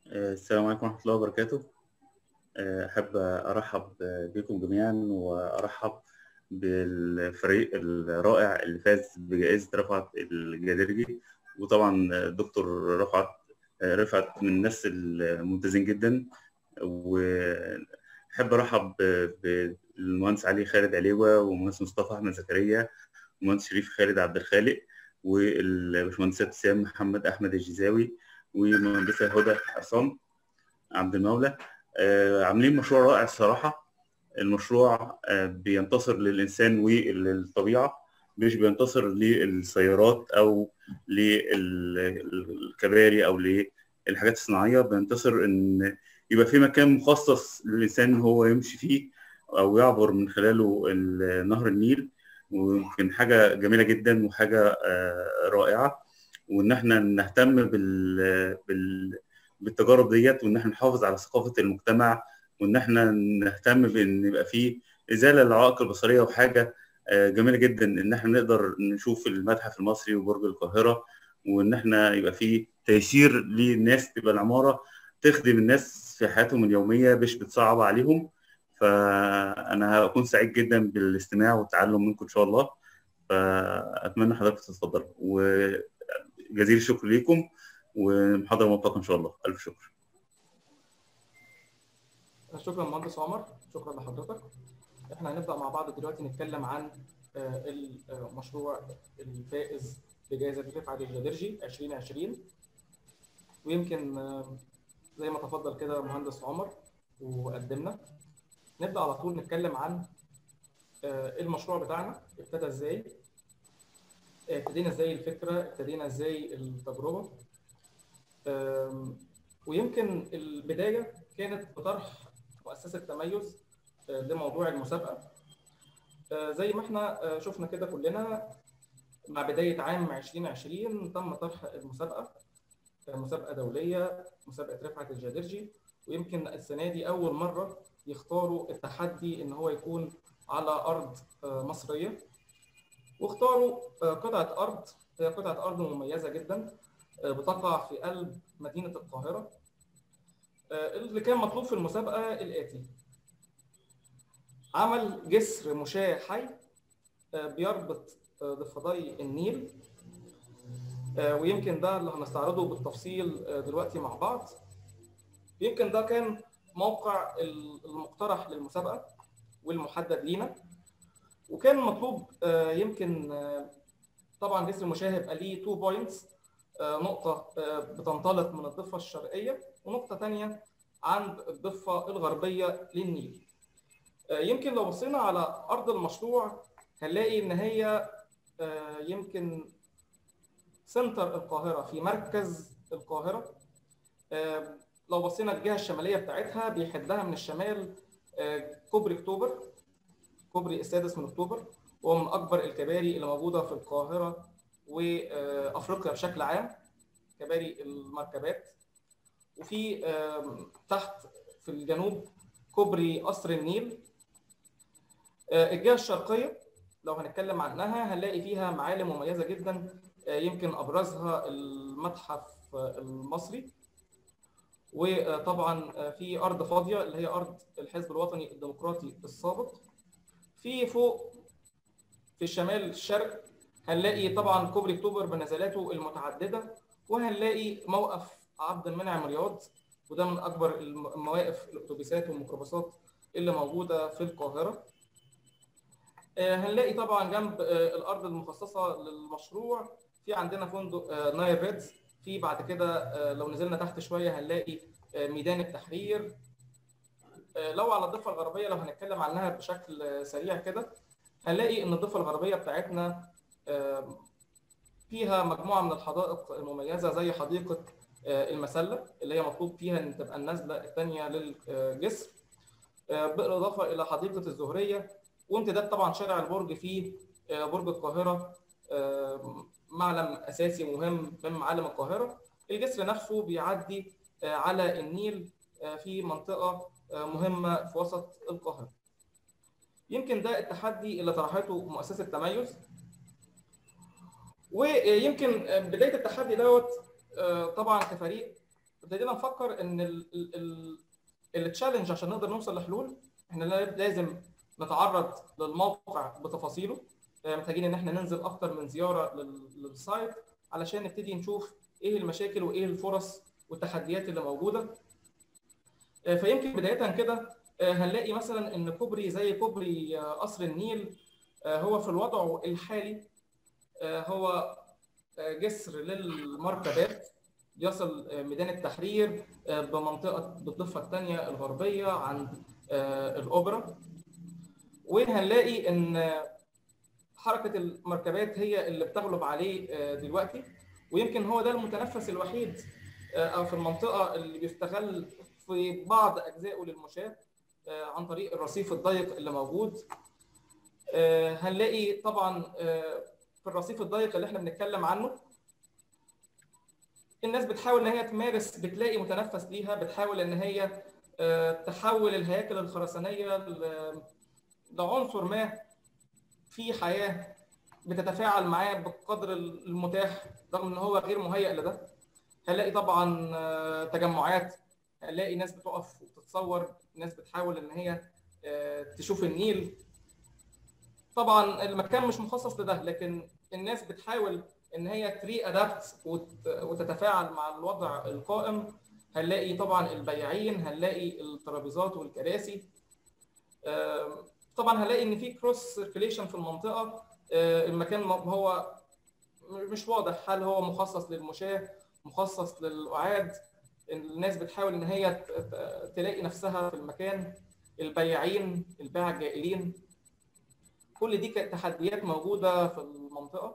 السلام عليكم ورحمة الله وبركاته أحب أرحب بكم جميعا وأرحب بالفريق الرائع اللي فاز بجائزة رفعت الجدرجي وطبعا دكتور رفعت رفعت من الناس الممتازين جدا وأحب أرحب بالمهندس علي خالد عليوة والمهندس مصطفى أحمد زكريا والمهندس شريف خالد عبد الخالق والباشمهندسة ابتسام محمد أحمد الجزاوي ومهندسة هدى عصام عبد المولى آه، عاملين مشروع رائع الصراحة المشروع آه، بينتصر للإنسان وللطبيعة مش بينتصر للسيارات أو للكباري أو للحاجات الصناعية بينتصر إن يبقى في مكان مخصص للإنسان هو يمشي فيه أو يعبر من خلاله نهر النيل ويمكن حاجة جميلة جدا وحاجة آه، رائعة وان احنا نهتم بال... بال... بالتجارب ديت وان احنا نحافظ على ثقافه المجتمع وان احنا نهتم بان يبقى فيه ازاله للعوائق البصريه وحاجه جميله جدا ان احنا نقدر نشوف المتحف المصري وبرج القاهره وان احنا يبقى فيه تيسير للناس تبقى العماره تخدم الناس في حياتهم اليوميه مش بتصعب عليهم فانا هكون سعيد جدا بالاستماع والتعلم منكم ان شاء الله فاتمنى حضرتك تتفضلوا و جزيل الشكر ليكم ومحاضرة موفقة إن شاء الله ألف شكر شكرا مهندس عمر شكرا لحضرتك احنا هنبدأ مع بعض دلوقتي نتكلم عن المشروع الفائز بجائزة رفعت الجدرجي 2020 ويمكن زي ما تفضل كده مهندس عمر وقدمنا نبدأ على طول نتكلم عن المشروع بتاعنا ابتدى ازاي ابتدينا ازاي الفكره ابتدينا ازاي التجربه ويمكن البدايه كانت بطرح مؤسسه تميز لموضوع المسابقه زي ما احنا شفنا كده كلنا مع بدايه عام 2020 تم طرح المسابقه مسابقه دوليه مسابقه رفعت الجدرجي ويمكن السنه دي اول مره يختاروا التحدي ان هو يكون على ارض مصريه واختاروا قطعة أرض هي قطعة أرض مميزة جدا بتقع في قلب مدينة القاهرة اللي كان مطلوب في المسابقة الآتي عمل جسر مشاة حي بيربط ضفدي النيل ويمكن ده اللي هنستعرضه بالتفصيل دلوقتي مع بعض يمكن ده كان موقع المقترح للمسابقة والمحدد لينا وكان مطلوب يمكن طبعا جسر المشاه هيبقى ليه 2 بوينتس نقطة بتنطلق من الضفة الشرقية ونقطة ثانية عند الضفة الغربية للنيل. يمكن لو بصينا على أرض المشروع هنلاقي إن هي يمكن سنتر القاهرة في مركز القاهرة. لو بصينا الجهة الشمالية بتاعتها بيحدها من الشمال كوبري أكتوبر كوبري السادس من اكتوبر وهو من اكبر الكباري اللي موجوده في القاهره وافريقيا بشكل عام كباري المركبات وفي تحت في الجنوب كوبري قصر النيل الجهه الشرقيه لو هنتكلم عنها هنلاقي فيها معالم مميزه جدا يمكن ابرزها المتحف المصري وطبعا في ارض فاضيه اللي هي ارض الحزب الوطني الديمقراطي السابق في فوق في الشمال الشرق هنلاقي طبعا كوبري اكتوبر بنزلاته المتعدده وهنلاقي موقف عبد المنعم رياض وده من اكبر المواقف الاتوبيسات والميكروباصات اللي موجوده في القاهره هنلاقي طبعا جنب الارض المخصصه للمشروع في عندنا فندق نايل ريدز في بعد كده لو نزلنا تحت شويه هنلاقي ميدان التحرير لو على الضفه الغربيه لو هنتكلم عنها بشكل سريع كده هنلاقي ان الضفه الغربيه بتاعتنا فيها مجموعه من الحدائق المميزه زي حديقه المسله اللي هي مطلوب فيها ان تبقى النزله الثانيه للجسر بالاضافه الى حديقه الزهريه وامتداد طبعا شارع البرج في برج القاهره معلم اساسي مهم من معالم القاهره الجسر نفسه بيعدي على النيل في منطقه مهمه في وسط القاهره. يمكن ده التحدي اللي طرحته مؤسسه تميز ويمكن بدايه التحدي دوت طبعا كفريق ابتدينا نفكر ان التشالنج عشان نقدر نوصل لحلول احنا لازم نتعرض للموقع بتفاصيله محتاجين ان احنا ننزل اكتر من زياره للسايت علشان نبتدي نشوف ايه المشاكل وايه الفرص والتحديات اللي موجوده فيمكن بدايه كده هنلاقي مثلا ان كوبري زي كوبري قصر النيل هو في الوضع الحالي هو جسر للمركبات يصل ميدان التحرير بمنطقه بالضفه الثانيه الغربيه عند الاوبرا وهنلاقي ان حركه المركبات هي اللي بتغلب عليه دلوقتي ويمكن هو ده المتنفس الوحيد او في المنطقه اللي بيستغل في بعض اجزائه للمشاة عن طريق الرصيف الضيق اللي موجود هنلاقي طبعا في الرصيف الضيق اللي احنا بنتكلم عنه الناس بتحاول ان هي تمارس بتلاقي متنفس ليها بتحاول ان هي تحول الهياكل الخرسانيه لعنصر ما في حياه بتتفاعل معاه بالقدر المتاح رغم ان هو غير مهيئ لده هنلاقي طبعا تجمعات هنلاقي ناس بتقف وتتصور ناس بتحاول ان هي تشوف النيل طبعا المكان مش مخصص لده لكن الناس بتحاول ان هي تري ادابت وتتفاعل مع الوضع القائم هنلاقي طبعا البياعين هنلاقي الترابيزات والكراسي طبعا هنلاقي ان في كروس سيركيليشن في المنطقه المكان هو مش واضح هل هو مخصص للمشاة مخصص للقعاد الناس بتحاول ان هي تلاقي نفسها في المكان البياعين الباعة الجائلين كل دي كانت تحديات موجوده في المنطقه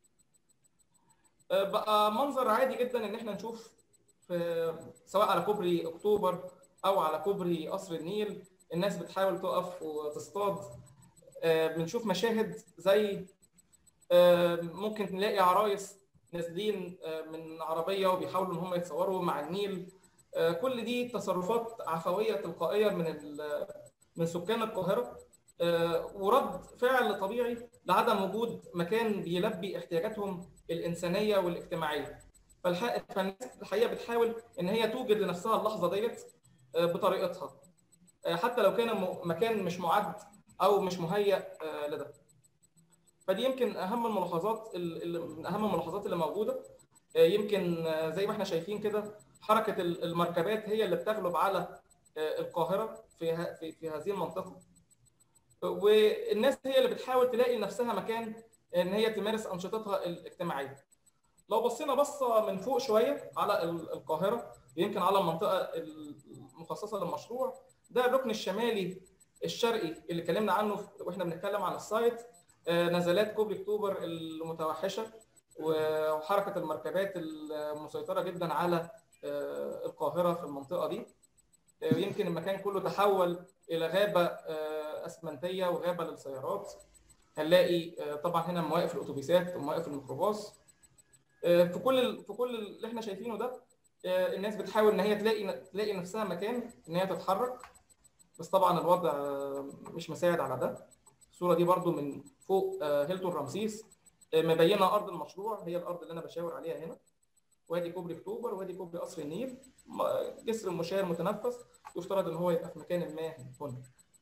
بقى منظر عادي جدا ان احنا نشوف في سواء على كوبري اكتوبر او على كوبري قصر النيل الناس بتحاول تقف وتصطاد بنشوف مشاهد زي ممكن نلاقي عرايس نازلين من عربيه وبيحاولوا ان هم يتصوروا مع النيل كل دي تصرفات عفويه تلقائيه من من سكان القاهره ورد فعل طبيعي لعدم وجود مكان بيلبي احتياجاتهم الانسانيه والاجتماعيه فالناس الحقيقه بتحاول ان هي توجد لنفسها اللحظه ديت بطريقتها حتى لو كان مكان مش معد او مش مهيأ لده فدي يمكن اهم الملاحظات من اهم الملاحظات اللي موجوده يمكن زي ما احنا شايفين كده حركه المركبات هي اللي بتغلب على القاهره في في, في هذه المنطقه والناس هي اللي بتحاول تلاقي لنفسها مكان ان هي تمارس انشطتها الاجتماعيه لو بصينا بصه من فوق شويه على القاهره يمكن على المنطقه المخصصه للمشروع ده الركن الشمالي الشرقي اللي اتكلمنا عنه واحنا بنتكلم عن السايت نزلات كوبري اكتوبر المتوحشه وحركه المركبات المسيطره جدا على القاهره في المنطقه دي يمكن المكان كله تحول الى غابه اسمنتيه وغابه للسيارات هنلاقي طبعا هنا مواقف الاتوبيسات ومواقف الميكروباص في كل في كل اللي احنا شايفينه ده الناس بتحاول ان هي تلاقي تلاقي نفسها مكان ان هي تتحرك بس طبعا الوضع مش مساعد على ده الصوره دي برده من فوق هيلتون رمسيس مبينه ارض المشروع هي الارض اللي انا بشاور عليها هنا وادي كوبري اكتوبر وادي كوبري قصر النيل جسر المشاة المتنفس يفترض ان هو يبقى في مكان ما هنا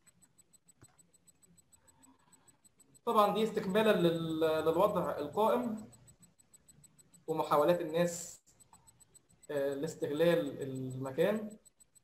طبعا دي استكمالا للوضع القائم ومحاولات الناس لاستغلال المكان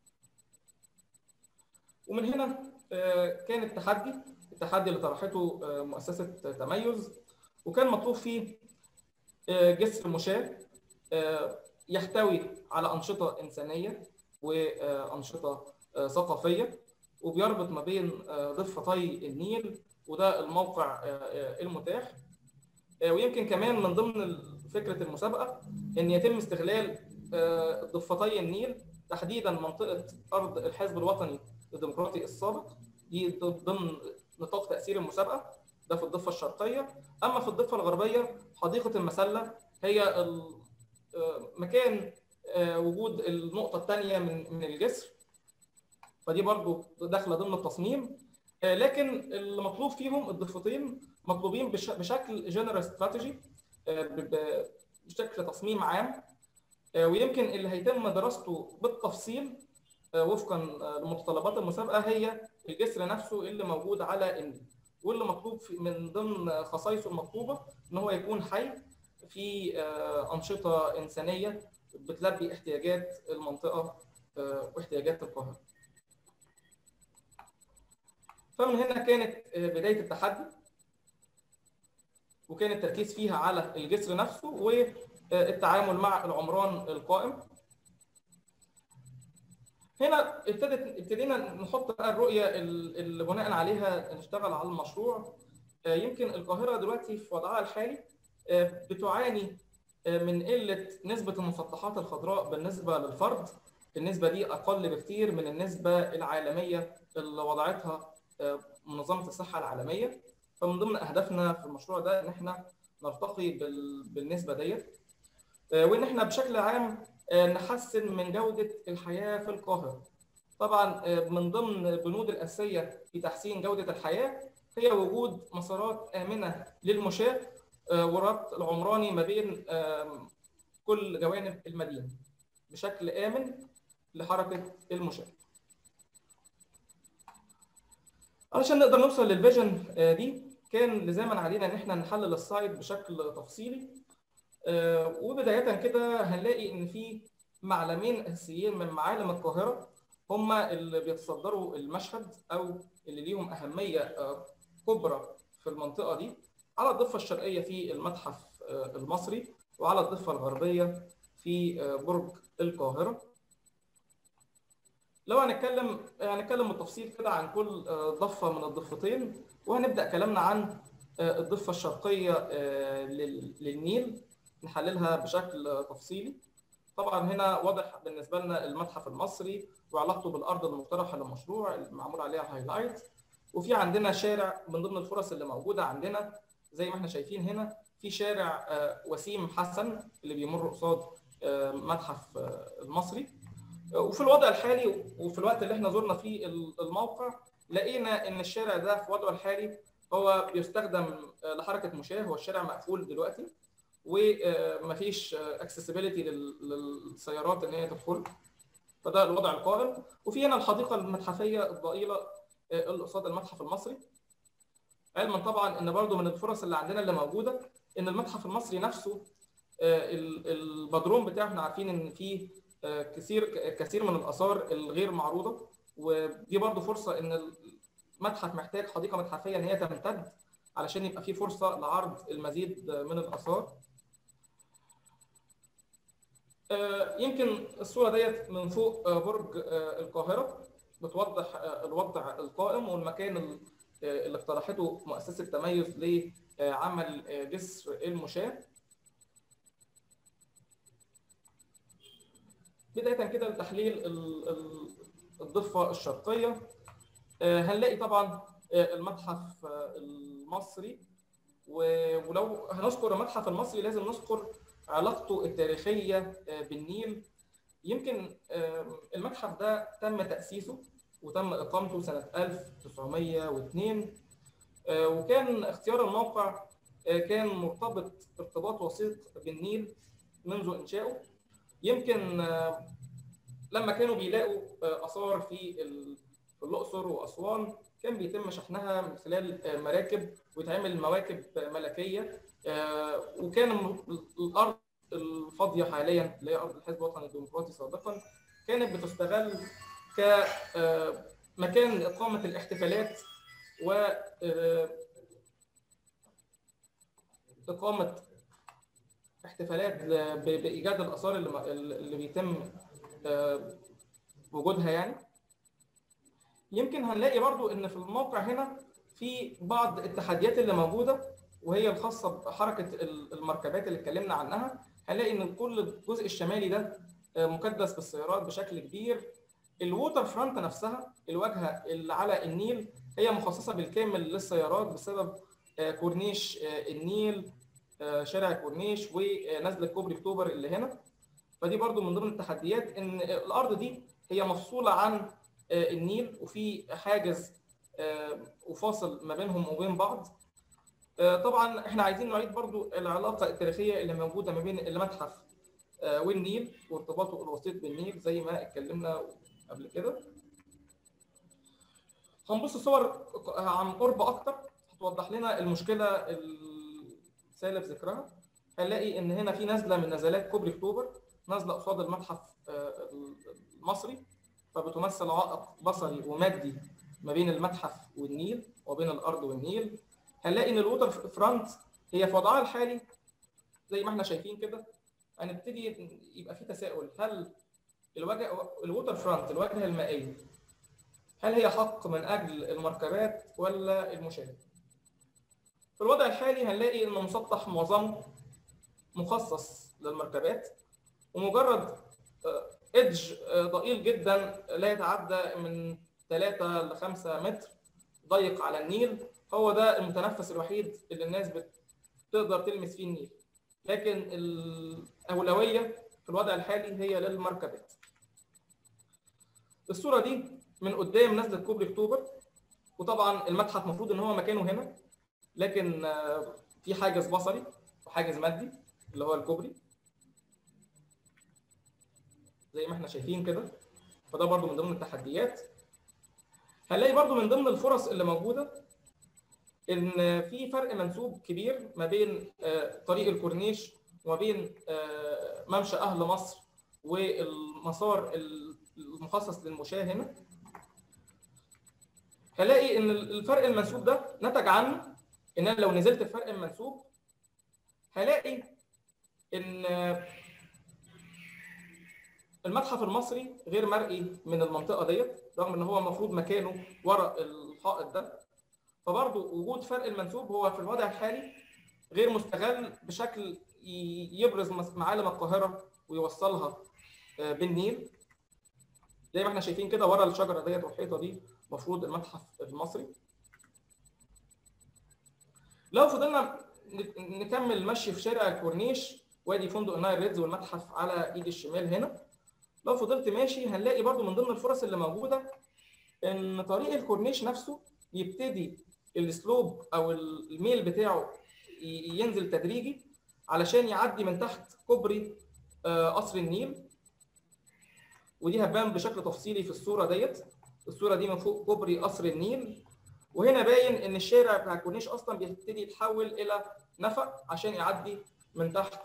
ومن هنا كان التحدي التحدي اللي طرحته مؤسسه تميز وكان مطلوب فيه جسر مشاة يحتوي على انشطه انسانيه وانشطه ثقافيه وبيربط ما بين ضفتي النيل وده الموقع المتاح ويمكن كمان من ضمن فكره المسابقه ان يتم استغلال ضفتي النيل تحديدا منطقه ارض الحزب الوطني الديمقراطي السابق دي ضمن نطاق تاثير المسابقه ده في الضفه الشرقيه اما في الضفه الغربيه حديقه المسله هي مكان وجود النقطه الثانيه من من الجسر فدي برضو داخله ضمن التصميم لكن المطلوب فيهم الضفتين مطلوبين بشكل جنرال استراتيجي بشكل تصميم عام ويمكن اللي هيتم دراسته بالتفصيل وفقا لمتطلبات المسابقه هي الجسر نفسه اللي موجود على النيل واللي مطلوب من ضمن خصائصه المطلوبه ان هو يكون حي في انشطه انسانيه بتلبي احتياجات المنطقه واحتياجات القاهره. فمن هنا كانت بدايه التحدي وكان التركيز فيها على الجسر نفسه والتعامل مع العمران القائم. هنا ابتدت ابتدينا نحط بقى الرؤيه اللي بناء عليها نشتغل على المشروع يمكن القاهره دلوقتي في وضعها الحالي بتعاني من قله نسبه المسطحات الخضراء بالنسبه للفرد النسبه دي اقل بكتير من النسبه العالميه اللي وضعتها منظمه الصحه العالميه فمن ضمن اهدافنا في المشروع ده ان احنا نرتقي بالنسبه ديت وان احنا بشكل عام نحسن من جوده الحياه في القاهره طبعا من ضمن البنود الاساسيه في تحسين جوده الحياه هي وجود مسارات امنه للمشاة والربط العمراني ما بين كل جوانب المدينه بشكل امن لحركه المشاة. علشان نقدر نوصل للفيجن دي كان لزاما علينا ان احنا نحلل السايت بشكل تفصيلي وبدايه كده هنلاقي ان في معلمين اساسيين من معالم القاهره هم اللي بيتصدروا المشهد او اللي ليهم اهميه كبرى في المنطقه دي على الضفه الشرقيه في المتحف المصري وعلى الضفه الغربيه في برج القاهره لو هنتكلم هنتكلم بالتفصيل كده عن كل ضفه من الضفتين وهنبدا كلامنا عن الضفه الشرقيه للنيل نحللها بشكل تفصيلي طبعا هنا واضح بالنسبه لنا المتحف المصري وعلاقته بالارض المقترحه للمشروع اللي معمول عليها هايلايت وفي عندنا شارع من ضمن الفرص اللي موجوده عندنا زي ما احنا شايفين هنا في شارع وسيم حسن اللي بيمر قصاد متحف المصري وفي الوضع الحالي وفي الوقت اللي احنا زرنا فيه الموقع لقينا ان الشارع ده في وضعه الحالي هو بيستخدم لحركه مشاه هو الشارع مقفول دلوقتي ومفيش اكسسبيليتي للسيارات ان هي تدخل فده الوضع القائم وفي هنا الحديقه المتحفيه الضئيله اللي قصاد المتحف المصري علما طبعا ان برضو من الفرص اللي عندنا اللي موجوده ان المتحف المصري نفسه البدروم بتاعه احنا عارفين ان فيه كثير كثير من الاثار الغير معروضه ودي برضو فرصه ان المتحف محتاج حديقه متحفيه ان هي تمتد علشان يبقى في فرصه لعرض المزيد من الاثار يمكن الصوره ديت من فوق برج القاهره بتوضح الوضع القائم والمكان اللي اقترحته مؤسسه تميز لعمل جسر المشاة بدايه كده لتحليل الضفه الشرقيه هنلاقي طبعا المتحف المصري ولو هنذكر المتحف المصري لازم نذكر علاقته التاريخيه بالنيل يمكن المتحف ده تم تاسيسه وتم اقامته سنه 1902 وكان اختيار الموقع كان مرتبط ارتباط وثيق بالنيل منذ انشائه يمكن لما كانوا بيلاقوا اثار في الاقصر واسوان كان بيتم شحنها من خلال مراكب ويتعمل مواكب ملكيه وكان الارض الفاضيه حاليا اللي هي ارض الحزب الوطني الديمقراطي سابقا كانت بتستغل كمكان اقامه الاحتفالات و اقامه احتفالات بايجاد الاثار اللي اللي بيتم وجودها يعني يمكن هنلاقي برضو ان في الموقع هنا في بعض التحديات اللي موجوده وهي الخاصه بحركه المركبات اللي اتكلمنا عنها هنلاقي ان كل الجزء الشمالي ده مكدس بالسيارات بشكل كبير الووتر فرونت نفسها الواجهه اللي على النيل هي مخصصه بالكامل للسيارات بسبب كورنيش النيل شارع الكورنيش ونزل كوبري اكتوبر اللي هنا فدي برضو من ضمن التحديات ان الارض دي هي مفصوله عن النيل وفي حاجز وفاصل ما بينهم وبين بعض طبعا احنا عايزين نعيد برضو العلاقه التاريخيه اللي موجوده ما بين المتحف والنيل وارتباطه الوسيط بالنيل زي ما اتكلمنا قبل كده هنبص صور عن قرب اكتر هتوضح لنا المشكله السالف ذكرها هنلاقي ان هنا في نزله من نزلات كوبري اكتوبر نازله قصاد المتحف المصري فبتمثل عائق بصري ومادي ما بين المتحف والنيل وبين الارض والنيل هنلاقي ان الووتر فرونت هي في وضعها الحالي زي ما احنا شايفين كده هنبتدي يبقى في تساؤل هل الوجه الووتر فرونت الواجهه المائيه هل هي حق من اجل المركبات ولا المشاة؟ في الوضع الحالي هنلاقي ان مسطح معظمه مخصص للمركبات ومجرد ايدج ضئيل جدا لا يتعدى من 3 ل 5 متر ضيق على النيل هو ده المتنفس الوحيد اللي الناس بتقدر تلمس فيه النيل لكن الاولويه في الوضع الحالي هي للمركبات الصوره دي من قدام نزله كوبري اكتوبر وطبعا المتحف المفروض ان هو مكانه هنا لكن في حاجز بصري وحاجز مادي اللي هو الكوبري زي ما احنا شايفين كده فده برضو من ضمن التحديات هنلاقي برضو من ضمن الفرص اللي موجوده ان في فرق منسوب كبير ما بين طريق الكورنيش وما بين ممشى اهل مصر والمسار المخصص للمشاة هنا هلاقي ان الفرق المنسوب ده نتج عنه ان انا لو نزلت الفرق المنسوب هلاقي ان المتحف المصري غير مرئي من المنطقه ديت رغم ان هو المفروض مكانه وراء الحائط ده فبرضه وجود فرق المنسوب هو في الوضع الحالي غير مستغل بشكل يبرز معالم القاهره ويوصلها بالنيل زي ما احنا شايفين كده ورا الشجره ديت والحيطه دي المفروض المتحف المصري لو فضلنا نكمل مشي في شارع الكورنيش وادي فندق النايل ريدز والمتحف على ايد الشمال هنا لو فضلت ماشي هنلاقي برضو من ضمن الفرص اللي موجوده ان طريق الكورنيش نفسه يبتدي السلوب او الميل بتاعه ينزل تدريجي علشان يعدي من تحت كوبري قصر النيل ودي هتبان بشكل تفصيلي في الصوره ديت الصوره دي من فوق كوبري قصر النيل وهنا باين ان الشارع بتاع الكورنيش اصلا بيبتدي يتحول الى نفق عشان يعدي من تحت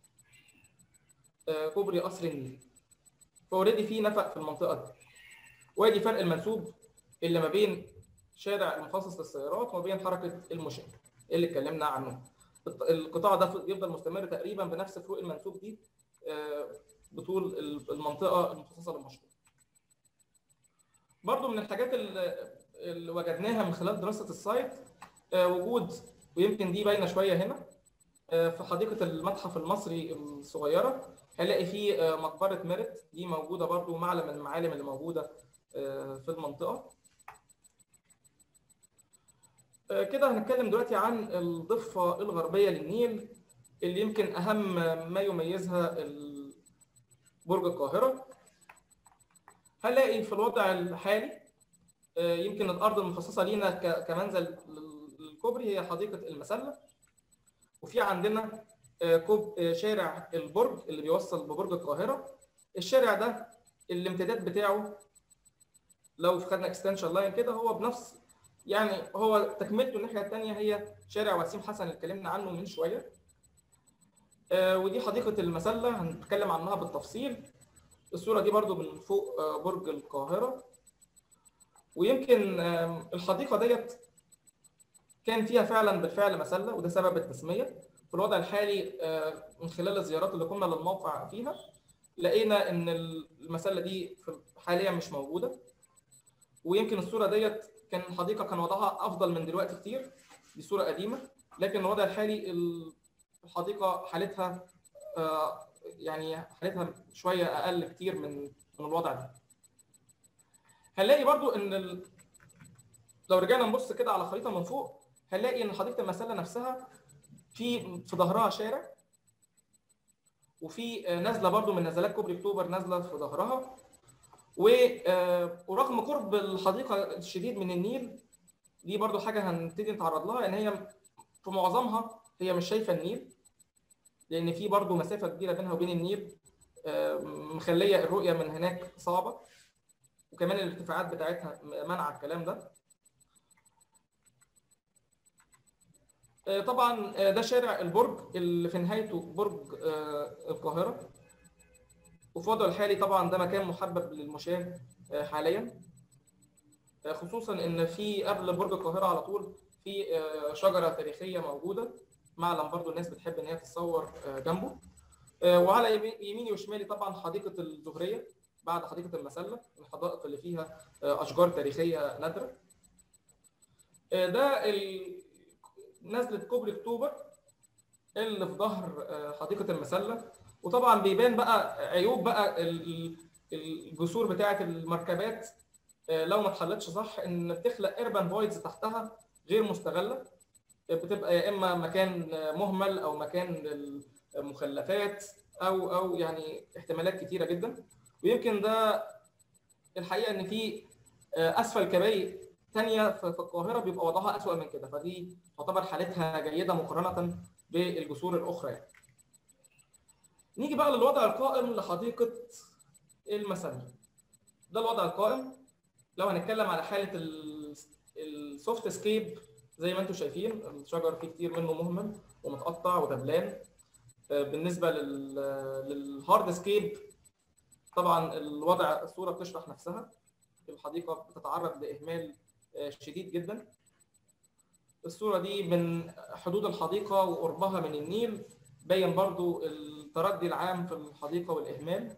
كوبري قصر النيل فاوريدي في نفق في المنطقه دي وادي فرق المنسوب اللي ما بين شارع المخصص للسيارات وما بين حركه المشاة اللي اتكلمنا عنه القطاع ده يفضل مستمر تقريبا بنفس فروق المنسوب دي بطول المنطقه المخصصه للمشروع برضو من الحاجات اللي وجدناها من خلال دراسه السايت وجود ويمكن دي باينه شويه هنا في حديقه المتحف المصري الصغيره هنلاقي فيه مقبره ميرت دي موجوده برضو معلم من المعالم اللي موجوده في المنطقه كده هنتكلم دلوقتي عن الضفه الغربيه للنيل اللي يمكن اهم ما يميزها برج القاهره هنلاقي في الوضع الحالي يمكن الارض المخصصه لينا كمنزل للكوبري هي حديقه المسله وفي عندنا كوب شارع البرج اللي بيوصل ببرج القاهره الشارع ده الامتداد بتاعه لو خدنا اكستنشن لاين كده هو بنفس يعني هو تكملته الناحيه الثانيه هي شارع وسيم حسن اللي اتكلمنا عنه من شويه ودي حديقه المسله هنتكلم عنها بالتفصيل الصوره دي برضو من فوق برج القاهره ويمكن الحديقه ديت كان فيها فعلا بالفعل مسله وده سبب التسميه في الوضع الحالي من خلال الزيارات اللي كنا للموقع فيها لقينا ان المسله دي حاليا مش موجوده ويمكن الصوره ديت كان الحديقه كان وضعها افضل من دلوقتي كتير دي صوره قديمه لكن الوضع الحالي الحديقه حالتها يعني حالتها شويه اقل كتير من من الوضع ده هنلاقي برضو ان ال... لو رجعنا نبص كده على خريطه من فوق هنلاقي ان حديقه المسله نفسها في في ظهرها شارع وفي نازله برضو من نزلات كوبري اكتوبر نازله في ظهرها ورغم قرب الحديقه الشديد من النيل دي برضو حاجه هنبتدي نتعرض لها ان هي في معظمها هي مش شايفه النيل لان في برضو مسافه كبيره بينها وبين النيل مخليه الرؤيه من هناك صعبه وكمان الارتفاعات بتاعتها منع الكلام ده طبعا ده شارع البرج اللي في نهايته برج القاهره وفي وضعه الحالي طبعا ده مكان محبب للمشاة حاليا خصوصا ان في قبل برج القاهره على طول في شجره تاريخيه موجوده معلم برضو الناس بتحب ان هي تتصور جنبه وعلى يميني وشمالي طبعا حديقه الزهريه بعد حديقه المسله الحدائق اللي فيها اشجار تاريخيه نادره ده نزله كوبري اكتوبر اللي في ظهر حديقه المسله وطبعا بيبان بقى عيوب بقى الجسور بتاعه المركبات لو ما اتحلتش صح ان بتخلق اربان فويدز تحتها غير مستغله بتبقى يا اما مكان مهمل او مكان للمخلفات او او يعني احتمالات كتيره جدا ويمكن ده الحقيقه ان في اسفل كباري ثانيه في القاهره بيبقى وضعها اسوء من كده فدي تعتبر حالتها جيده مقارنه بالجسور الاخرى يعني. نيجي بقى للوضع القائم لحديقه المسله ده الوضع القائم لو هنتكلم على حاله السوفت سكيب زي ما انتم شايفين الشجر فيه كتير منه مهمل ومتقطع ودبلان بالنسبه للهارد سكيب طبعا الوضع الصوره بتشرح نفسها الحديقه بتتعرض لاهمال شديد جدا الصوره دي من حدود الحديقه وقربها من النيل باين برضو التردي العام في الحديقه والاهمال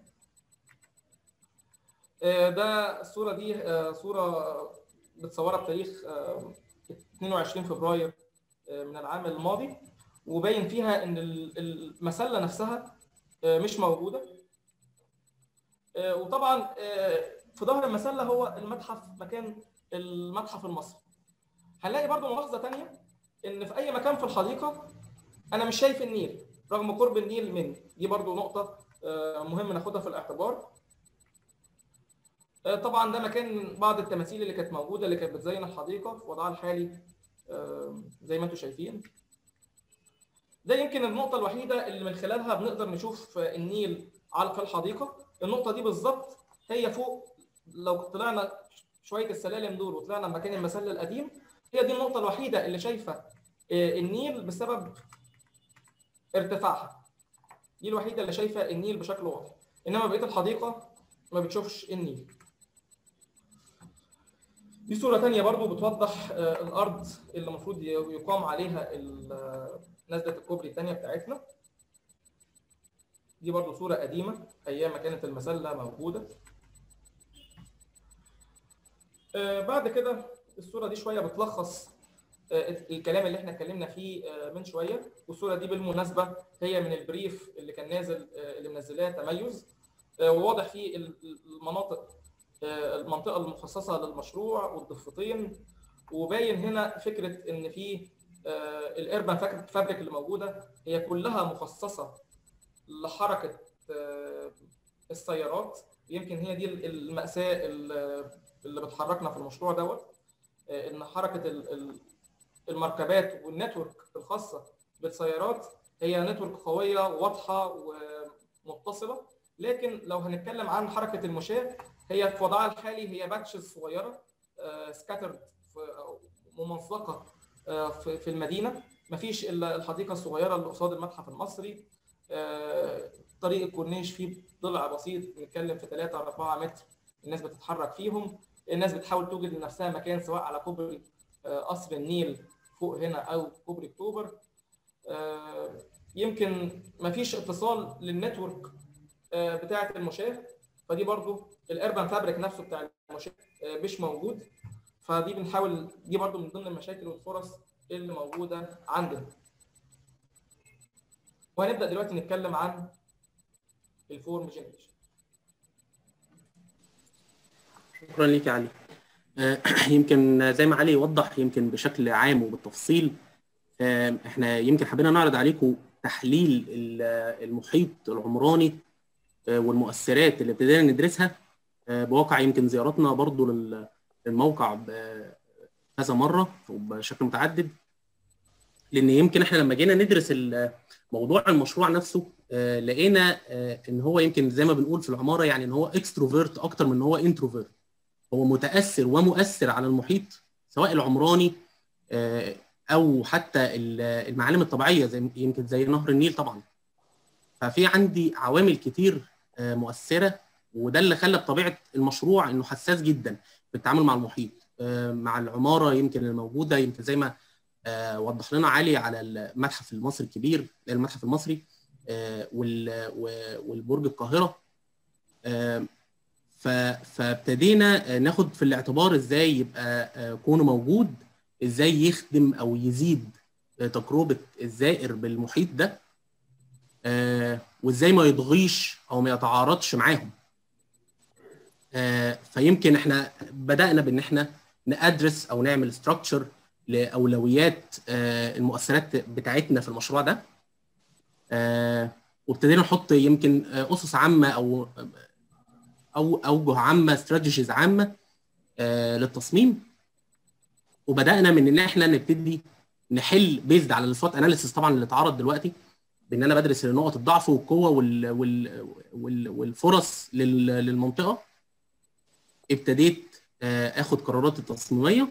ده الصوره دي صوره متصوره بتاريخ 22 فبراير من العام الماضي وباين فيها ان المسله نفسها مش موجوده وطبعا في ظهر المسله هو المتحف مكان المتحف المصري هنلاقي برضو ملاحظه ثانيه ان في اي مكان في الحديقه انا مش شايف النيل رغم قرب النيل مني دي برضو نقطه مهم ناخدها في الاعتبار طبعا ده مكان بعض التماثيل اللي كانت موجوده اللي كانت بتزين الحديقه في وضعها الحالي زي ما انتم شايفين ده يمكن النقطه الوحيده اللي من خلالها بنقدر نشوف النيل على في الحديقه النقطه دي بالظبط هي فوق لو طلعنا شويه السلالم دول وطلعنا مكان المسله القديم هي دي النقطه الوحيده اللي شايفه النيل بسبب ارتفاعها دي الوحيده اللي شايفه النيل بشكل واضح انما بقيه الحديقه ما بتشوفش النيل دي صورة تانية برضو بتوضح الأرض اللي المفروض يقام عليها نزلة الكوبري التانية بتاعتنا دي برضو صورة قديمة أيام ما كانت المسلة موجودة بعد كده الصورة دي شوية بتلخص الكلام اللي احنا اتكلمنا فيه من شوية والصورة دي بالمناسبة هي من البريف اللي كان نازل اللي منزلاه تميز وواضح فيه المناطق المنطقه المخصصه للمشروع والضفتين وباين هنا فكره ان في الاربن فابريك اللي موجوده هي كلها مخصصه لحركه السيارات يمكن هي دي الماساه اللي بتحركنا في المشروع دوت ان حركه المركبات والنتورك الخاصه بالسيارات هي نتورك قويه وواضحه ومتصله لكن لو هنتكلم عن حركه المشاة هي في وضعها الحالي هي باتشز صغيره سكاترد ممزقه في المدينه مفيش الا الحديقه الصغيره اللي قصاد المتحف المصري طريق الكورنيش فيه ضلع بسيط نتكلم في 3 او 4 متر الناس بتتحرك فيهم الناس بتحاول توجد لنفسها مكان سواء على كوبري قصر النيل فوق هنا او كوبري اكتوبر يمكن مفيش اتصال للنتورك بتاعه المشاة فدي برضو الاربن فابريك نفسه بتاع المشاة مش موجود فدي بنحاول دي برضو من ضمن المشاكل والفرص اللي موجوده عندنا وهنبدا دلوقتي نتكلم عن الفورم جنريشن شكرا ليك يا علي يمكن زي ما علي وضح يمكن بشكل عام وبالتفصيل احنا يمكن حبينا نعرض عليكم تحليل المحيط العمراني والمؤثرات اللي ابتدينا ندرسها بواقع يمكن زيارتنا برضو للموقع كذا مره وبشكل متعدد لان يمكن احنا لما جينا ندرس ال- موضوع المشروع نفسه آه، لقينا آه، ان هو يمكن زي ما بنقول في العماره يعني ان هو اكستروفيرت اكتر من ان هو انتروفيرت هو متاثر ومؤثر على المحيط سواء العمراني آه، او حتى ال- المعالم الطبيعيه زي يمكن زي نهر النيل طبعا ففي عندي عوامل كتير آه، مؤثره وده اللي خلى بطبيعه المشروع انه حساس جدا في التعامل مع المحيط آه، مع العماره يمكن الموجوده يمكن زي ما آه، وضح لنا علي على المتحف المصري الكبير المتحف المصري آه، وال- و- والبرج القاهره آه، ف- فابتدينا آه، ناخد في الاعتبار ازاي يبقى آه، كونه موجود ازاي يخدم او يزيد آه، تجربه الزائر بالمحيط ده آه، وازاي ما يضغيش او ما يتعارضش معاهم آه، فيمكن احنا بدانا بان احنا نادرس او نعمل ستراكشر لاولويات آه، المؤثرات بتاعتنا في المشروع ده آه، وابتدينا نحط يمكن آه، اسس عامه او او اوجه عامه استراتيجيز عامه آه، للتصميم وبدانا من ان احنا نبتدي نحل بيزد على السوات اناليسيس طبعا اللي اتعرض دلوقتي بان انا بدرس نقط الضعف والقوه وال وال وال والفرص لل- للمنطقه ابتديت آه، اخد قرارات التصميميه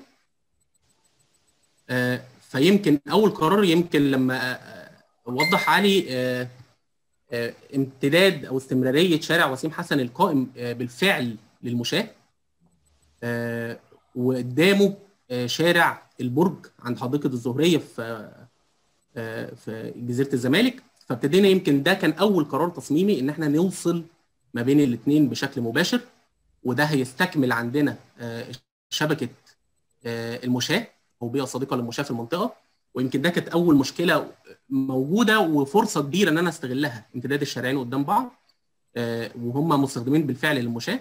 آه، فيمكن اول قرار يمكن لما آه، وضح علي آه، آه، امتداد او استمراريه شارع وسيم حسن القائم آه، بالفعل للمشاة آه، وقدامه آه، شارع البرج عند حديقه الزهريه في آه، في جزيره الزمالك فابتدينا يمكن ده كان اول قرار تصميمي ان احنا نوصل ما بين الاثنين بشكل مباشر وده هيستكمل عندنا آه، شبكه آه، المشاة او بيئه صديقه للمشاة في المنطقه ويمكن ده كانت اول مشكله موجوده وفرصه كبيره ان انا استغلها امتداد الشارعين قدام بعض آه، وهم مستخدمين بالفعل للمشاة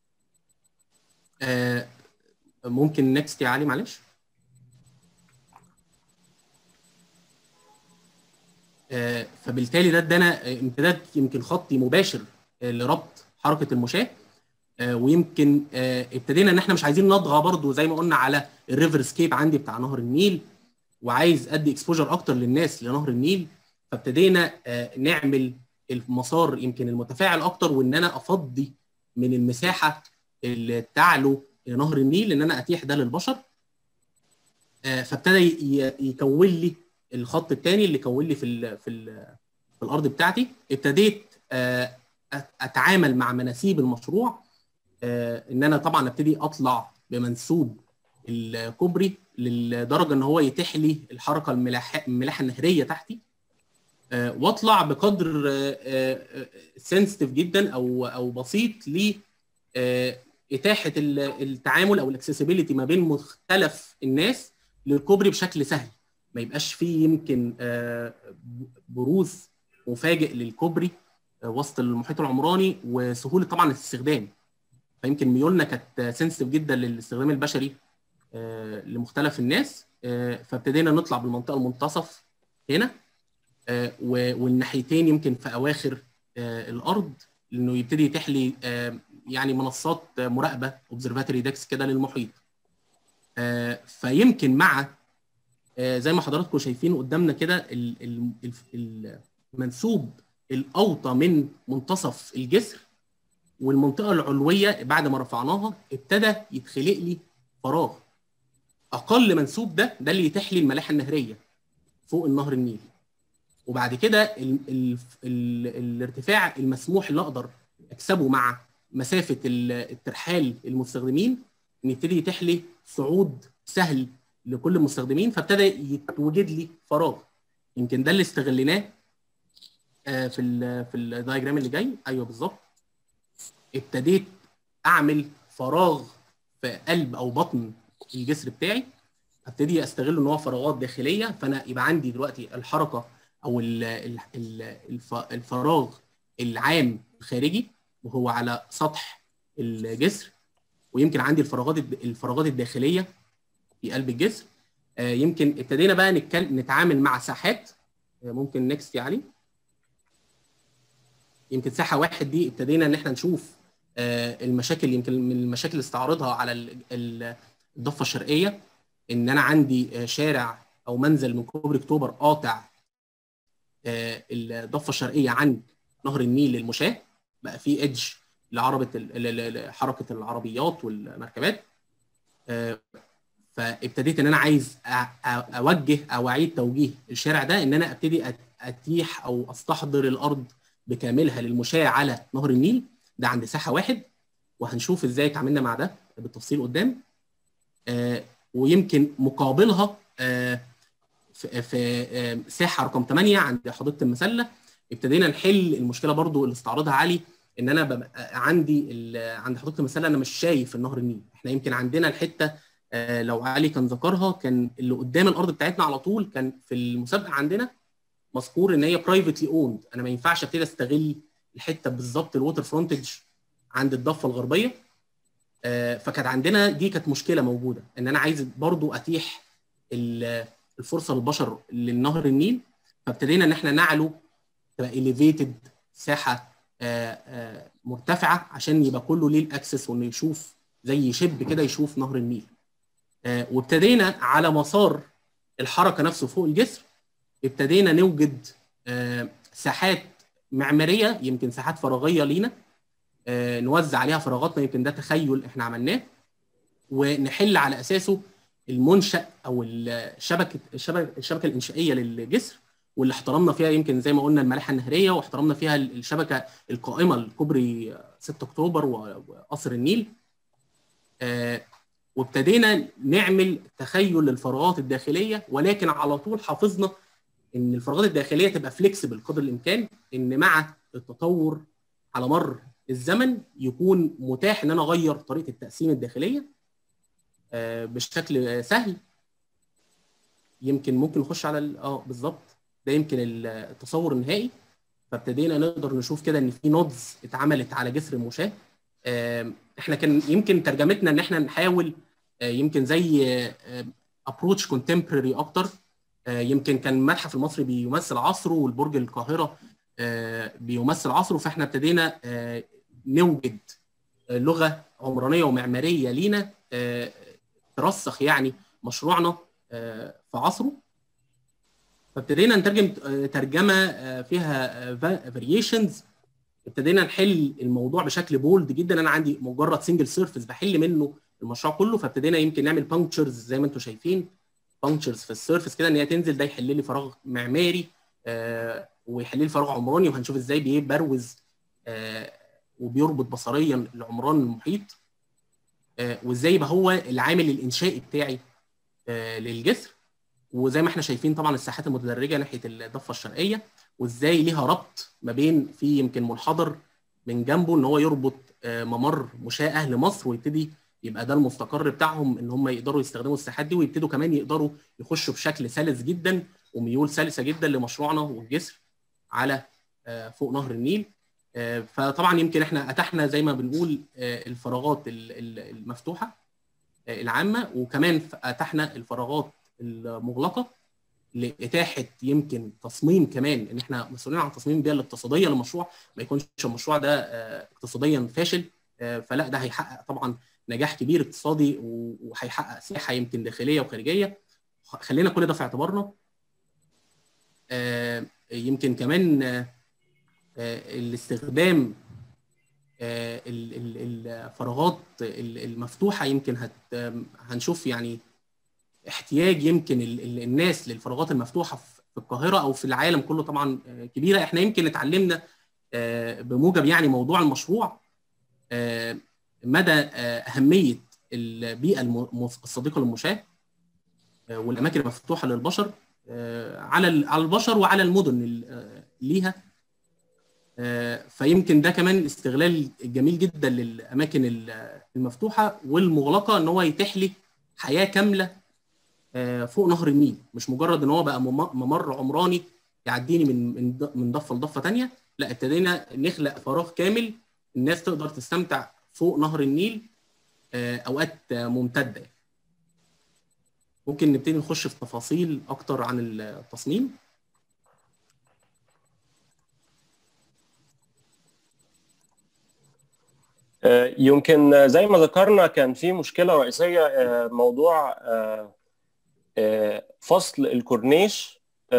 آه، ممكن نكست يا علي معلش آه، فبالتالي ده ادانا آه، امتداد يمكن خطي مباشر آه، لربط حركه المشاة آه، ويمكن آه، ابتدينا ان احنا مش عايزين نطغى برضو زي ما قلنا على الريفر سكيب عندي بتاع نهر النيل وعايز ادي اكسبوجر اكتر للناس لنهر النيل فابتدينا آه، نعمل المسار يمكن المتفاعل اكتر وان انا افضي من المساحه اللي تعلو نهر النيل ان انا اتيح ده للبشر آه، فابتدى ي- يكون لي الخط الثاني اللي كون لي في ال في ال في الارض بتاعتي ابتديت آه، أت- اتعامل مع مناسيب المشروع آه، ان انا طبعا ابتدي اطلع بمنسوب الكوبري للدرجه ان هو يتيح لي الحركه الملاحه الملاحه النهريه تحتي آه، واطلع بقدر سنسيتيف جدا او او بسيط ل آه، اتاحه ال- التعامل او الاكسسبيليتي ما بين مختلف الناس للكوبري بشكل سهل ما يبقاش فيه يمكن آه، بروز مفاجئ للكوبري آه، وسط المحيط العمراني وسهوله طبعا الاستخدام فيمكن ميولنا كانت سنسيتيف جدا للاستخدام البشري آه، لمختلف الناس آه، فابتدينا نطلع بالمنطقه المنتصف هنا آه، و- والناحيتين يمكن في اواخر آه، الارض انه يبتدي يتيح لي آه، يعني منصات آه، مراقبه اوبزرفاتوري ديكس كده للمحيط آه، فيمكن مع آه، زي ما حضراتكم شايفين قدامنا كده ال- ال- ال- المنسوب الاوطى من منتصف الجسر والمنطقه العلويه بعد ما رفعناها ابتدى يتخلق لي فراغ اقل منسوب ده ده اللي يتيح لي الملاحه النهريه فوق النهر النيل وبعد كده ال ال ال الارتفاع المسموح اللي اقدر اكسبه مع مسافه ال- الترحال المستخدمين ان يبتدي يتيح لي صعود سهل لكل المستخدمين فابتدى يتوجد لي فراغ يمكن ده اللي استغليناه آه، في ال في الدايجرام اللي جاي ايوه بالظبط ابتديت اعمل فراغ في قلب او بطن الجسر بتاعي ابتدي استغله ان هو فراغات داخليه فانا يبقى عندي دلوقتي الحركه او ال ال ال الف- الفراغ العام الخارجي وهو على سطح الجسر ويمكن عندي الفراغات الد- الفراغات الداخليه في قلب الجسر آه، يمكن ابتدينا بقى نتكلم نتعامل مع ساحات آه، ممكن نكست يا علي يمكن ساحه واحد دي ابتدينا ان احنا نشوف آه، المشاكل يمكن من المشاكل اللي استعرضها على ال- ال- الضفه الشرقيه ان انا عندي آه، شارع او منزل من كوبري اكتوبر قاطع آه، الضفه الشرقيه عن نهر النيل للمشاه بقى في ايدج لعربه ال- ل- ل- حركه العربيات والمركبات آه، فابتديت ان انا عايز أ- أ- اوجه او اعيد توجيه الشارع ده ان انا ابتدي أت- اتيح او استحضر الارض بكاملها للمشاة على نهر النيل ده عند ساحه واحد وهنشوف ازاي اتعاملنا مع ده بالتفصيل قدام آه، ويمكن مقابلها آه، في في، آه، ساحه رقم 8 عند حديقه المسله ابتدينا نحل المشكله برضو اللي استعرضها علي ان انا ببقى عندي ال- عند حديقه المسله انا مش شايف النهر النيل احنا يمكن عندنا الحته آه، لو علي كان ذكرها كان اللي قدام الارض بتاعتنا على طول كان في المسابقه عندنا مذكور ان هي برايفتلي اوند انا ما ينفعش ابتدي استغل الحته بالظبط الووتر فرونتج عند الضفه الغربيه آه، فكانت عندنا دي كانت مشكله موجوده ان انا عايز برضو اتيح ال- الفرصه للبشر للنهر النيل فابتدينا ان احنا نعلو تبقى اليفيتد ساحه آه، آه، مرتفعه عشان يبقى كله ليه الاكسس وانه يشوف زي شب كده يشوف نهر النيل آه، وابتدينا على مسار الحركه نفسه فوق الجسر ابتدينا نوجد آه، ساحات معماريه يمكن ساحات فراغيه لينا آه، نوزع عليها فراغاتنا يمكن ده تخيل احنا عملناه ونحل على اساسه المنشا او الشبكه الشبكه الشبكه الانشائيه للجسر واللي احترمنا فيها يمكن زي ما قلنا الملاحه النهريه واحترمنا فيها الشبكه القائمه لكوبري 6 اكتوبر وقصر النيل آه، وابتدينا نعمل تخيل للفراغات الداخليه ولكن على طول حافظنا ان الفراغات الداخليه تبقى فليكسبل قدر الامكان ان مع التطور على مر الزمن يكون متاح ان انا اغير طريقه التقسيم الداخليه آه، بشكل آه، سهل يمكن ممكن نخش على ال- اه بالظبط ده يمكن ال- التصور النهائي فابتدينا نقدر نشوف كده ان في نودز اتعملت على جسر المشاه آم، احنا كان يمكن ترجمتنا ان احنا نحاول آه، يمكن زي ابروتش كونتمبرري اكتر آه، يمكن كان المتحف المصري بيمثل عصره والبرج القاهره آه، بيمثل عصره فاحنا ابتدينا آه، نوجد آه، لغه عمرانيه ومعماريه لينا آه، ترسخ يعني مشروعنا آه، في عصره فابتدينا نترجم آه، ترجمه آه، فيها فاريشنز ابتدينا نحل الموضوع بشكل بولد جدا انا عندي مجرد سنجل سيرفيس بحل منه المشروع كله فابتدينا يمكن نعمل بانكتشرز زي ما انتم شايفين بانكتشرز في السيرفيس كده ان هي تنزل ده يحل لي فراغ معماري آه ويحل لي فراغ عمراني وهنشوف ازاي بيبروز آه وبيربط بصريا العمران المحيط آه وازاي يبقى هو العامل الانشائي بتاعي آه للجسر وزي ما احنا شايفين طبعا الساحات المتدرجه ناحيه الضفه الشرقيه وازاي ليها ربط ما بين في يمكن منحدر من جنبه ان هو يربط آه، ممر مشاة اهل مصر ويبتدي يبقى ده المستقر بتاعهم ان هم يقدروا يستخدموا الساحات دي ويبتدوا كمان يقدروا يخشوا بشكل سلس جدا وميول سلسه جدا لمشروعنا والجسر على آه، فوق نهر النيل آه، فطبعا يمكن احنا اتحنا زي ما بنقول آه، الفراغات ال- ال- المفتوحه آه، العامه وكمان اتحنا الفراغات المغلقه لاتاحه يمكن تصميم كمان ان احنا مسؤولين عن تصميم البيئه الاقتصاديه للمشروع ما يكونش المشروع ده آه، اقتصاديا فاشل آه، فلا ده هيحقق طبعا نجاح كبير اقتصادي و- وهيحقق سياحه يمكن داخليه وخارجيه خلينا كل ده في اعتبارنا آه، يمكن كمان آه، آه، الاستخدام آه، ال- ال- الفراغات ال- المفتوحه يمكن هت هنشوف يعني احتياج يمكن ال- ال- الناس للفراغات المفتوحه في في القاهره او في العالم كله طبعا آه، كبيره احنا يمكن اتعلمنا آه، بموجب يعني موضوع المشروع آه، مدى آه، اهميه البيئه الم- الصديقه للمشاه آه، والاماكن المفتوحه للبشر آه، على ال- على البشر وعلى المدن ال- آه، ليها آه، فيمكن ده كمان استغلال جميل جدا للاماكن ال- المفتوحه والمغلقه ان هو يتيح لي حياه كامله آه، فوق نهر النيل مش مجرد ان هو بقى مم- ممر عمراني يعديني من من ض- من ضفه لضفه ثانيه لا ابتدينا نخلق فراغ كامل الناس تقدر تستمتع فوق نهر النيل آه، اوقات آه، ممتده ممكن نبتدي نخش في تفاصيل اكتر عن التصميم آه، يمكن زي ما ذكرنا كان في مشكلة رئيسية آه، موضوع آه، فصل الكورنيش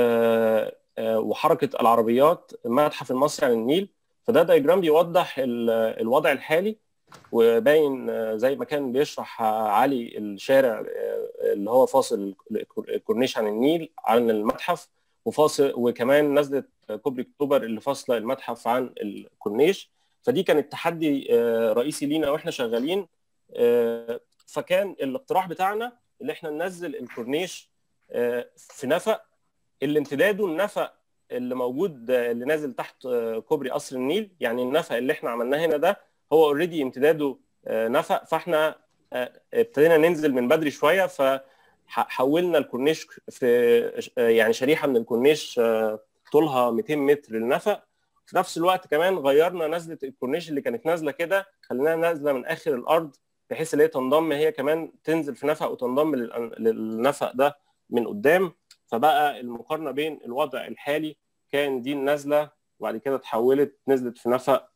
وحركه العربيات المتحف المصري عن النيل فده دايجرام بيوضح الوضع الحالي وباين زي ما كان بيشرح علي الشارع اللي هو فاصل الكورنيش عن النيل عن المتحف وفاصل وكمان نزله كوبري اكتوبر اللي فاصله المتحف عن الكورنيش فدي كانت تحدي رئيسي لينا واحنا شغالين فكان الاقتراح بتاعنا ان احنا ننزل الكورنيش في نفق اللي امتداده النفق اللي موجود اللي نازل تحت كوبري قصر النيل يعني النفق اللي احنا عملناه هنا ده هو اوريدي امتداده نفق فاحنا ابتدينا ننزل من بدري شويه فحولنا الكورنيش في يعني شريحه من الكورنيش طولها 200 متر للنفق في نفس الوقت كمان غيرنا نزله الكورنيش اللي كانت نازله كده خليناها نازله من اخر الارض بحيث ان هي تنضم هي كمان تنزل في نفق وتنضم للنفق ده من قدام فبقى المقارنه بين الوضع الحالي كان دي النازله وبعد كده اتحولت نزلت في نفق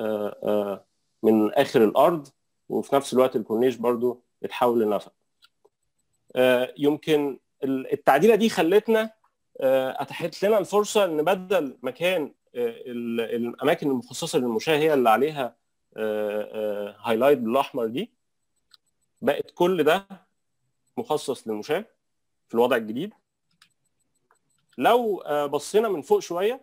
من اخر الارض وفي نفس الوقت الكورنيش برضو اتحول لنفق يمكن التعديله دي خلتنا اتاحت لنا الفرصه ان بدل مكان الاماكن المخصصه للمشاة هي اللي عليها هايلايت بالاحمر دي بقت كل ده مخصص للمشاة في الوضع الجديد لو بصينا من فوق شويه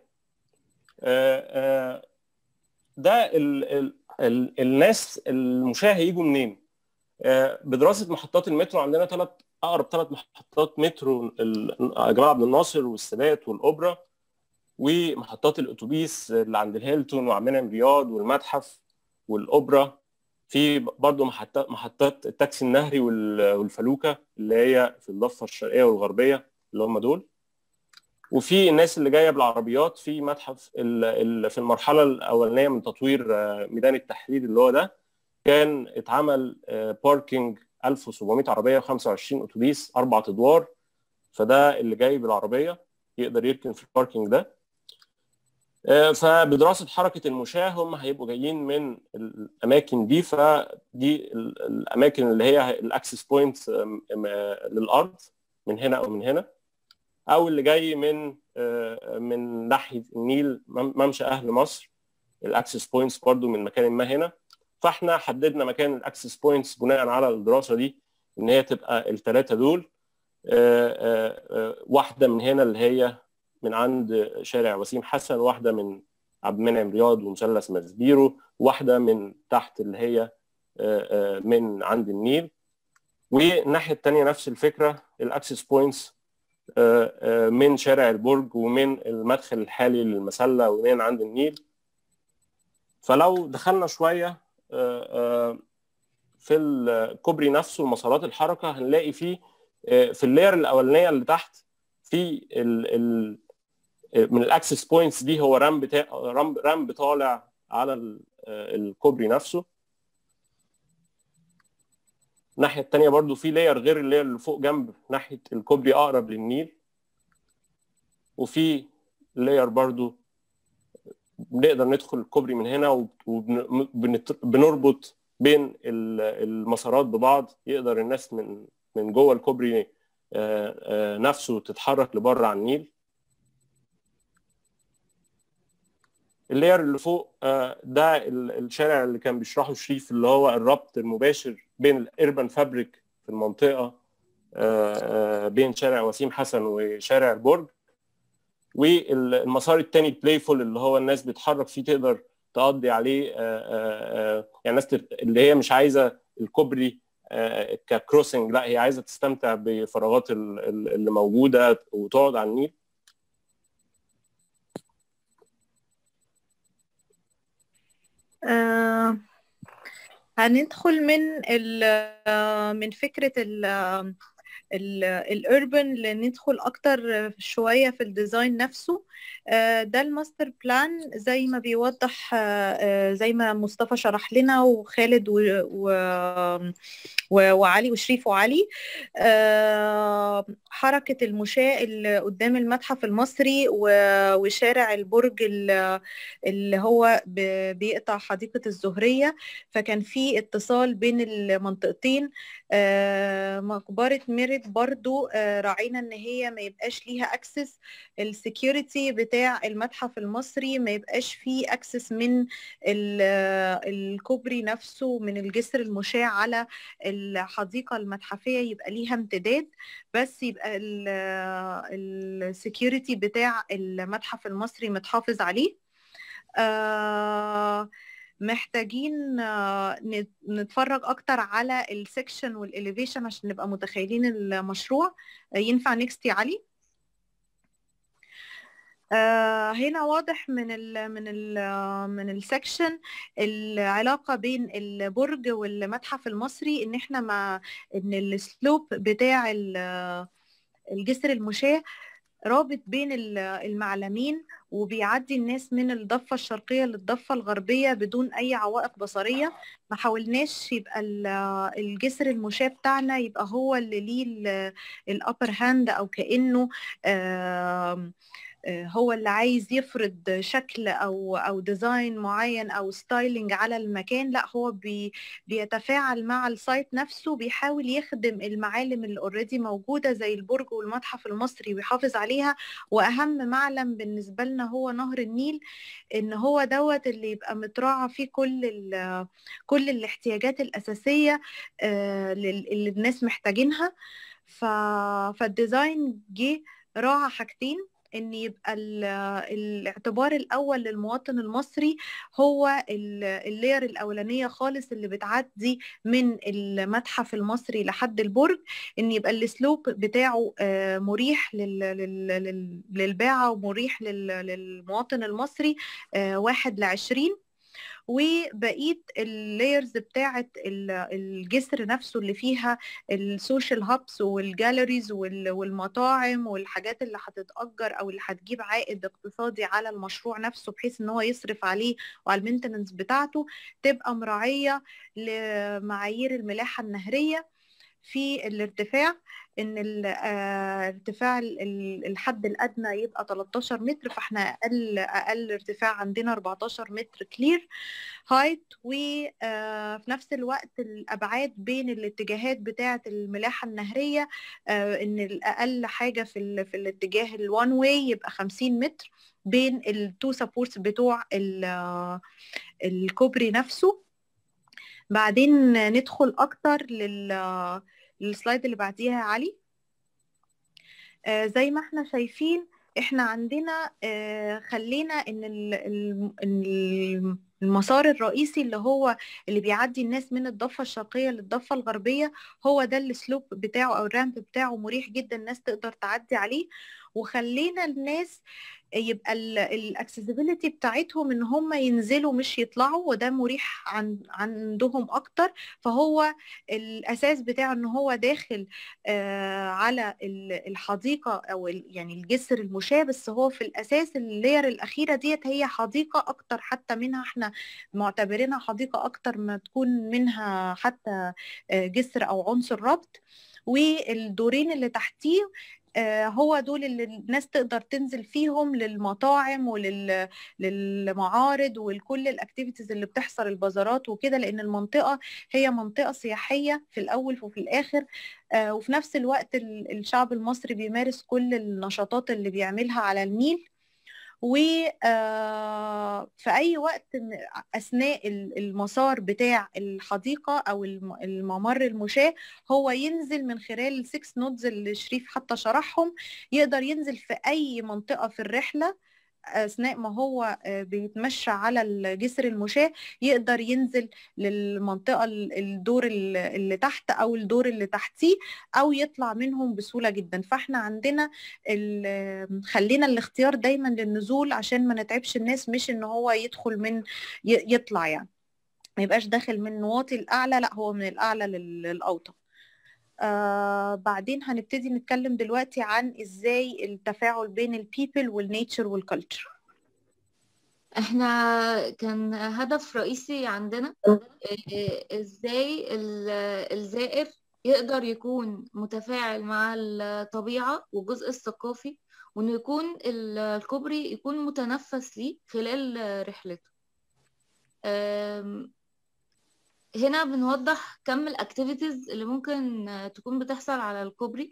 ده ال ال ال الناس المشاة هيجوا منين بدراسه محطات المترو عندنا ثلاث اقرب ثلاث محطات مترو جمال عبد الناصر والسادات والاوبرا ومحطات الاتوبيس اللي عند الهيلتون وعمان رياض والمتحف والاوبرا في برضه محطات محطات التاكسي النهري والفلوكه اللي هي في الضفه الشرقيه والغربيه اللي هم دول وفي الناس اللي جايه بالعربيات في متحف في المرحله الاولانيه من تطوير ميدان التحرير اللي هو ده كان اتعمل باركينج 1700 عربيه و25 اتوبيس اربع ادوار فده اللي جاي بالعربيه يقدر يركن في الباركينج ده فبدراسه حركه المشاة هم هيبقوا جايين من الاماكن دي فدي الاماكن اللي هي الاكسس بوينتس للارض من هنا او من هنا او اللي جاي من من ناحيه النيل ممشى اهل مصر الاكسس بوينتس برضو من مكان ما هنا فاحنا حددنا مكان الاكسس بوينتس بناء على الدراسه دي ان هي تبقى الثلاثه دول واحده من هنا اللي هي من عند شارع وسيم حسن واحده من عبد المنعم رياض ومثلث مزبيرو واحده من تحت اللي هي من عند النيل والناحيه الثانيه نفس الفكره الاكسس بوينتس من شارع البرج ومن المدخل الحالي للمسله ومن عند النيل فلو دخلنا شويه في الكوبري نفسه ومسارات الحركه هنلاقي فيه في اللاير الاولانيه اللي تحت في ال ال من الاكسس بوينتس دي هو رامب بتا... رامب رامب طالع على الكوبري نفسه الناحيه الثانيه برضو في لاير غير اللاير اللي فوق جنب ناحيه الكوبري اقرب للنيل وفي لاير برضو بنقدر ندخل الكوبري من هنا وبنربط بين المسارات ببعض يقدر الناس من من جوه الكوبري نفسه تتحرك لبره على النيل اللاير اللي فوق ده الشارع اللي كان بيشرحه شريف اللي هو الربط المباشر بين الاربن فابريك في المنطقه بين شارع وسيم حسن وشارع البرج والمسار الثاني البلايفول اللي هو الناس بتتحرك فيه تقدر تقضي عليه يعني الناس اللي هي مش عايزه الكوبري ككروسنج لا هي عايزه تستمتع بفراغات اللي موجوده وتقعد على النيل آه هندخل من من فكره ال الاربن ندخل اكتر شويه في الديزاين نفسه ده الماستر بلان زي ما بيوضح زي ما مصطفى شرح لنا وخالد و... و... وعلي وشريف وعلي حركة المشاة اللي قدام المتحف المصري وشارع البرج اللي هو بيقطع حديقة الزهرية فكان في اتصال بين المنطقتين مقبرة الموارد برضو آه، راعينا ان هي ما يبقاش ليها اكسس السكيورتي بتاع المتحف المصري ما يبقاش فيه اكسس من ال- آه، الكوبري نفسه من الجسر المشاع على الحديقة المتحفية يبقى ليها امتداد بس يبقى السكيورتي بتاع المتحف المصري متحافظ عليه آه، محتاجين آه، نت- نتفرج اكتر على السكشن والاليفيشن عشان نبقى متخيلين المشروع آه، ينفع نيكست يا علي آه، هنا واضح من ال من ال من السكشن العلاقة بين البرج والمتحف المصري ان احنا مع ان السلوب بتاع ال- الجسر المشاة رابط بين ال- المعلمين وبيعدي الناس من الضفة الشرقية للضفة الغربية بدون أي عوائق بصرية ما حاولناش يبقى ال- الجسر المشاة بتاعنا يبقى هو اللي ليه الأبر هاند أو كأنه آم، آه، هو اللي عايز يفرض شكل او او ديزاين معين او ستايلينج على المكان لا هو بي بيتفاعل مع السايت نفسه بيحاول يخدم المعالم اللي اوريدي موجوده زي البرج والمتحف المصري ويحافظ عليها واهم معلم بالنسبه لنا هو نهر النيل ان هو دوت اللي يبقى متراعى فيه كل ال- كل الاحتياجات الاساسيه آه، لل- اللي الناس محتاجينها ف... فالديزاين جه راعى حاجتين ان يبقى ال- الاعتبار الاول للمواطن المصري هو ال- اللاير الاولانيه خالص اللي بتعدي من المتحف المصري لحد البرج ان يبقى السلوب بتاعه آه، مريح لل- لل- لل- للباعه ومريح لل- للمواطن المصري آه، واحد لعشرين وبقيه اللايرز بتاعه ال- الجسر نفسه اللي فيها السوشيال هابس والجاليريز وال- والمطاعم والحاجات اللي هتتأجر او اللي هتجيب عائد اقتصادي على المشروع نفسه بحيث ان هو يصرف عليه وعلى المينتننس بتاعته تبقى مراعيه لمعايير الملاحه النهريه في الارتفاع ان ال- آه، ارتفاع ال- ال- الحد الادنى يبقى 13 متر فاحنا اقل اقل ارتفاع عندنا 14 متر كلير هايت وفي نفس الوقت الابعاد بين الاتجاهات بتاعه الملاحه النهريه آه، ان الاقل حاجه في ال- في الاتجاه الوان واي يبقى 50 متر بين التو سبورتس بتوع ال- آه، الكوبري نفسه بعدين ندخل اكتر لل للسلايد اللي بعديها يا علي آه، زي ما احنا شايفين احنا عندنا آه، خلينا ان ال- ال- ال- المسار الرئيسي اللي هو اللي بيعدي الناس من الضفة الشرقية للضفة الغربية هو ده السلوب بتاعه او الرامب بتاعه مريح جدا الناس تقدر تعدي عليه وخلينا الناس يبقى الاكسسبيليتي بتاعتهم ان هم ينزلوا مش يطلعوا وده مريح عن عندهم اكتر فهو الاساس بتاعه ان هو داخل آه، على ال- الحديقه او ال- يعني الجسر المشاة بس هو في الاساس اللاير الاخيره ديت هي حديقه اكتر حتى منها احنا معتبرينها حديقه اكتر ما تكون منها حتى آه، جسر او عنصر ربط والدورين اللي تحتيه آه، هو دول اللي الناس تقدر تنزل فيهم للمطاعم وللمعارض ولكل الاكتيفيتيز اللي بتحصل البازارات وكده لان المنطقه هي منطقه سياحيه في الاول وفي الاخر آه، وفي نفس الوقت ال- الشعب المصري بيمارس كل النشاطات اللي بيعملها على النيل وفي أي وقت م- أثناء ال- المسار بتاع الحديقة أو الم- الممر المشاة هو ينزل من خلال السكس نودز اللي شريف حتى شرحهم يقدر ينزل في أي منطقة في الرحلة أثناء ما هو آه، بيتمشى على الجسر المشاة يقدر ينزل للمنطقة ال- الدور ال- اللي تحت أو الدور اللي تحتيه أو يطلع منهم بسهولة جدا فاحنا عندنا ال- خلينا الاختيار دايما للنزول عشان ما نتعبش الناس مش ان هو يدخل من ي- يطلع يعني ما يبقاش داخل من واطي الاعلى لا هو من الاعلى لل- للاوطى آه بعدين هنبتدي نتكلم دلوقتي عن ازاي التفاعل بين البيبل والنيتشر والكالتشر احنا كان هدف رئيسي عندنا إيه، ازاي ال- الزائر يقدر يكون متفاعل مع الطبيعة والجزء الثقافي وانه يكون ال- الكوبري يكون متنفس ليه خلال رحلته أم، هنا بنوضح كم الاكتيفيتيز اللي ممكن آه، تكون بتحصل على الكوبري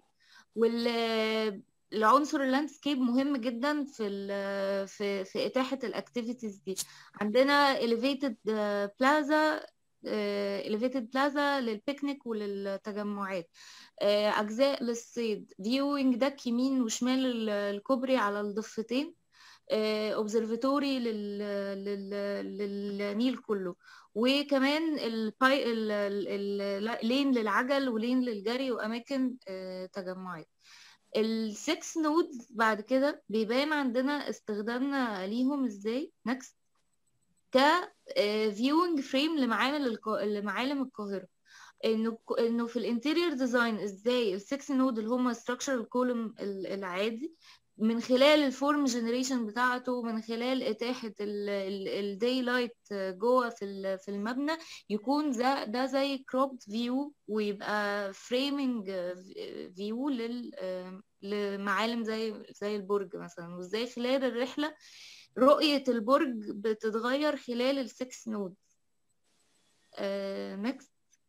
والعنصر اللاندسكيب مهم جدا في ال- في في اتاحه الاكتيفيتيز دي عندنا elevated بلازا elevated بلازا للبيكنيك وللتجمعات آه، اجزاء للصيد فيوينج داك يمين وشمال ال- الكوبري على الضفتين اوبزرفاتوري لل... لل... للنيل كله وكمان الباي... ال... ال... ال... لين للعجل ولين للجري واماكن آه، تجمعات السكس نودز بعد كده بيبان عندنا استخدامنا ليهم ازاي نكست ك فيوينج فريم لمعالم الق... لمعالم القاهره انه انه في الانتيريور ديزاين ازاي السكس نود اللي هم structural column ال- العادي من خلال الفورم جنريشن بتاعته من خلال اتاحه الداي لايت جوه في ال- في المبنى يكون ده ده زي كروبد فيو ويبقى فريمنج فيو لل لمعالم زي زي البرج مثلا وازاي خلال الرحله رؤيه البرج بتتغير خلال السكس نود نكست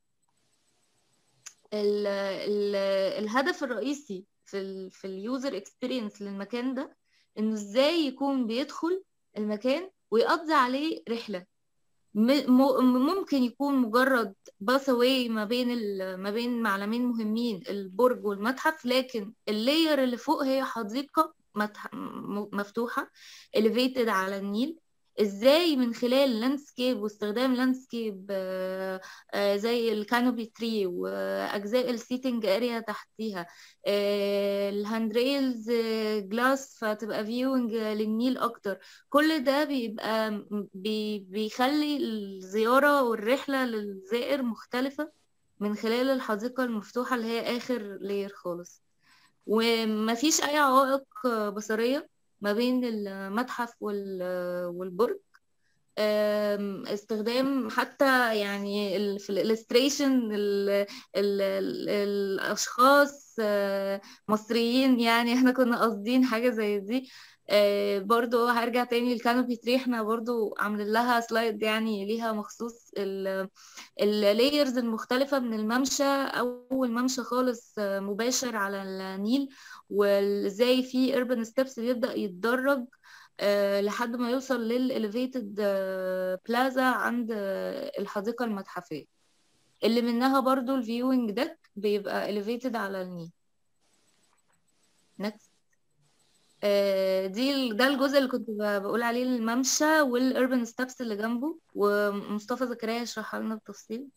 ال ال الهدف الرئيسي في ال في اليوزر اكسبيرينس للمكان ده انه ازاي يكون بيدخل المكان ويقضي عليه رحله م- م- ممكن يكون مجرد باس اواي ما بين ال- ما بين معلمين مهمين البرج والمتحف لكن اللاير اللي فوق هي حديقه متح- م- مفتوحه elevated على النيل ازاي من خلال لاندسكيب واستخدام لاندسكيب زي الكانوبي تري واجزاء السيتنج اريا تحتيها الهاند ريلز جلاس فتبقى فيوينج للنيل اكتر كل ده بيبقى م- بي بيخلي الزيارة والرحلة للزائر مختلفة من خلال الحديقة المفتوحة اللي هي آخر لير خالص ومفيش أي عوائق بصرية ما بين المتحف وال- والبرج أم، استخدام حتى يعني ال- في الالستريشن الاشخاص آه، مصريين يعني احنا كنا قاصدين حاجه زي دي آه، برضو هرجع تاني للكانوبي تري احنا برضو عاملين لها سلايد يعني ليها مخصوص اللايرز المختلفة من الممشى أول ممشى خالص آه، مباشر على النيل وازاي في urban steps بيبدأ يتدرج آه، لحد ما يوصل للإليفيتد بلازا عند آه، الحديقة المتحفية اللي منها برضو الفيوينج ديك بيبقى elevated على النيل next آه، دي ال- ده الجزء اللي كنت ب- بقول عليه الممشى والurban steps اللي جنبه ومصطفى زكريا يشرحها لنا بتفصيل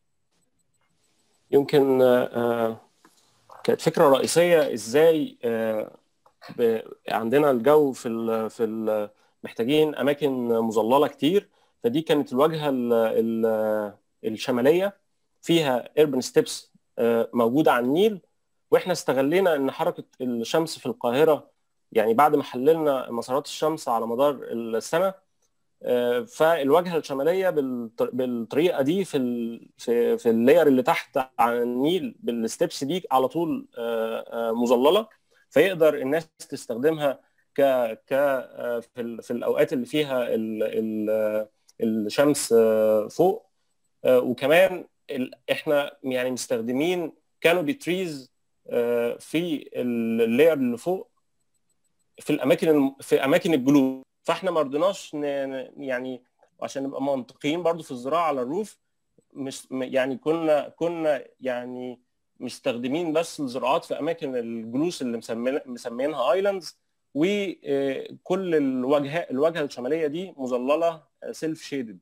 يمكن آه، آه، كانت فكرة رئيسية ازاي آه، ب- عندنا الجو في ال في ال محتاجين اماكن مظللة كتير فدي كانت الواجهة ال ال الشمالية فيها urban steps آه، موجودة على النيل واحنا استغلينا ان حركة الشمس في القاهرة يعني بعد ما حللنا مسارات الشمس على مدار السنة آه، فالواجهه الشماليه بالط- بالطريقه دي في ال... في في اللاير اللي تحت على النيل بالستبس دي على طول آه، آه، مظلله فيقدر الناس تستخدمها ك ك آه، في, ال... في الاوقات اللي فيها ال... ال... آه، الشمس آه، فوق آه، وكمان ال... احنا يعني مستخدمين كانوبي تريز في اللاير اللي فوق في الاماكن الم... في اماكن الجلوس فاحنا ما رضيناش ن... ن- يعني عشان نبقى منطقيين برضو في الزراعه على الروف مش م- يعني كنا كنا يعني مستخدمين بس الزراعات في اماكن الجلوس اللي مسمين- مسمينها ايلاندز وكل الواجهه الواجهه الشماليه دي مظلله سيلف شيدد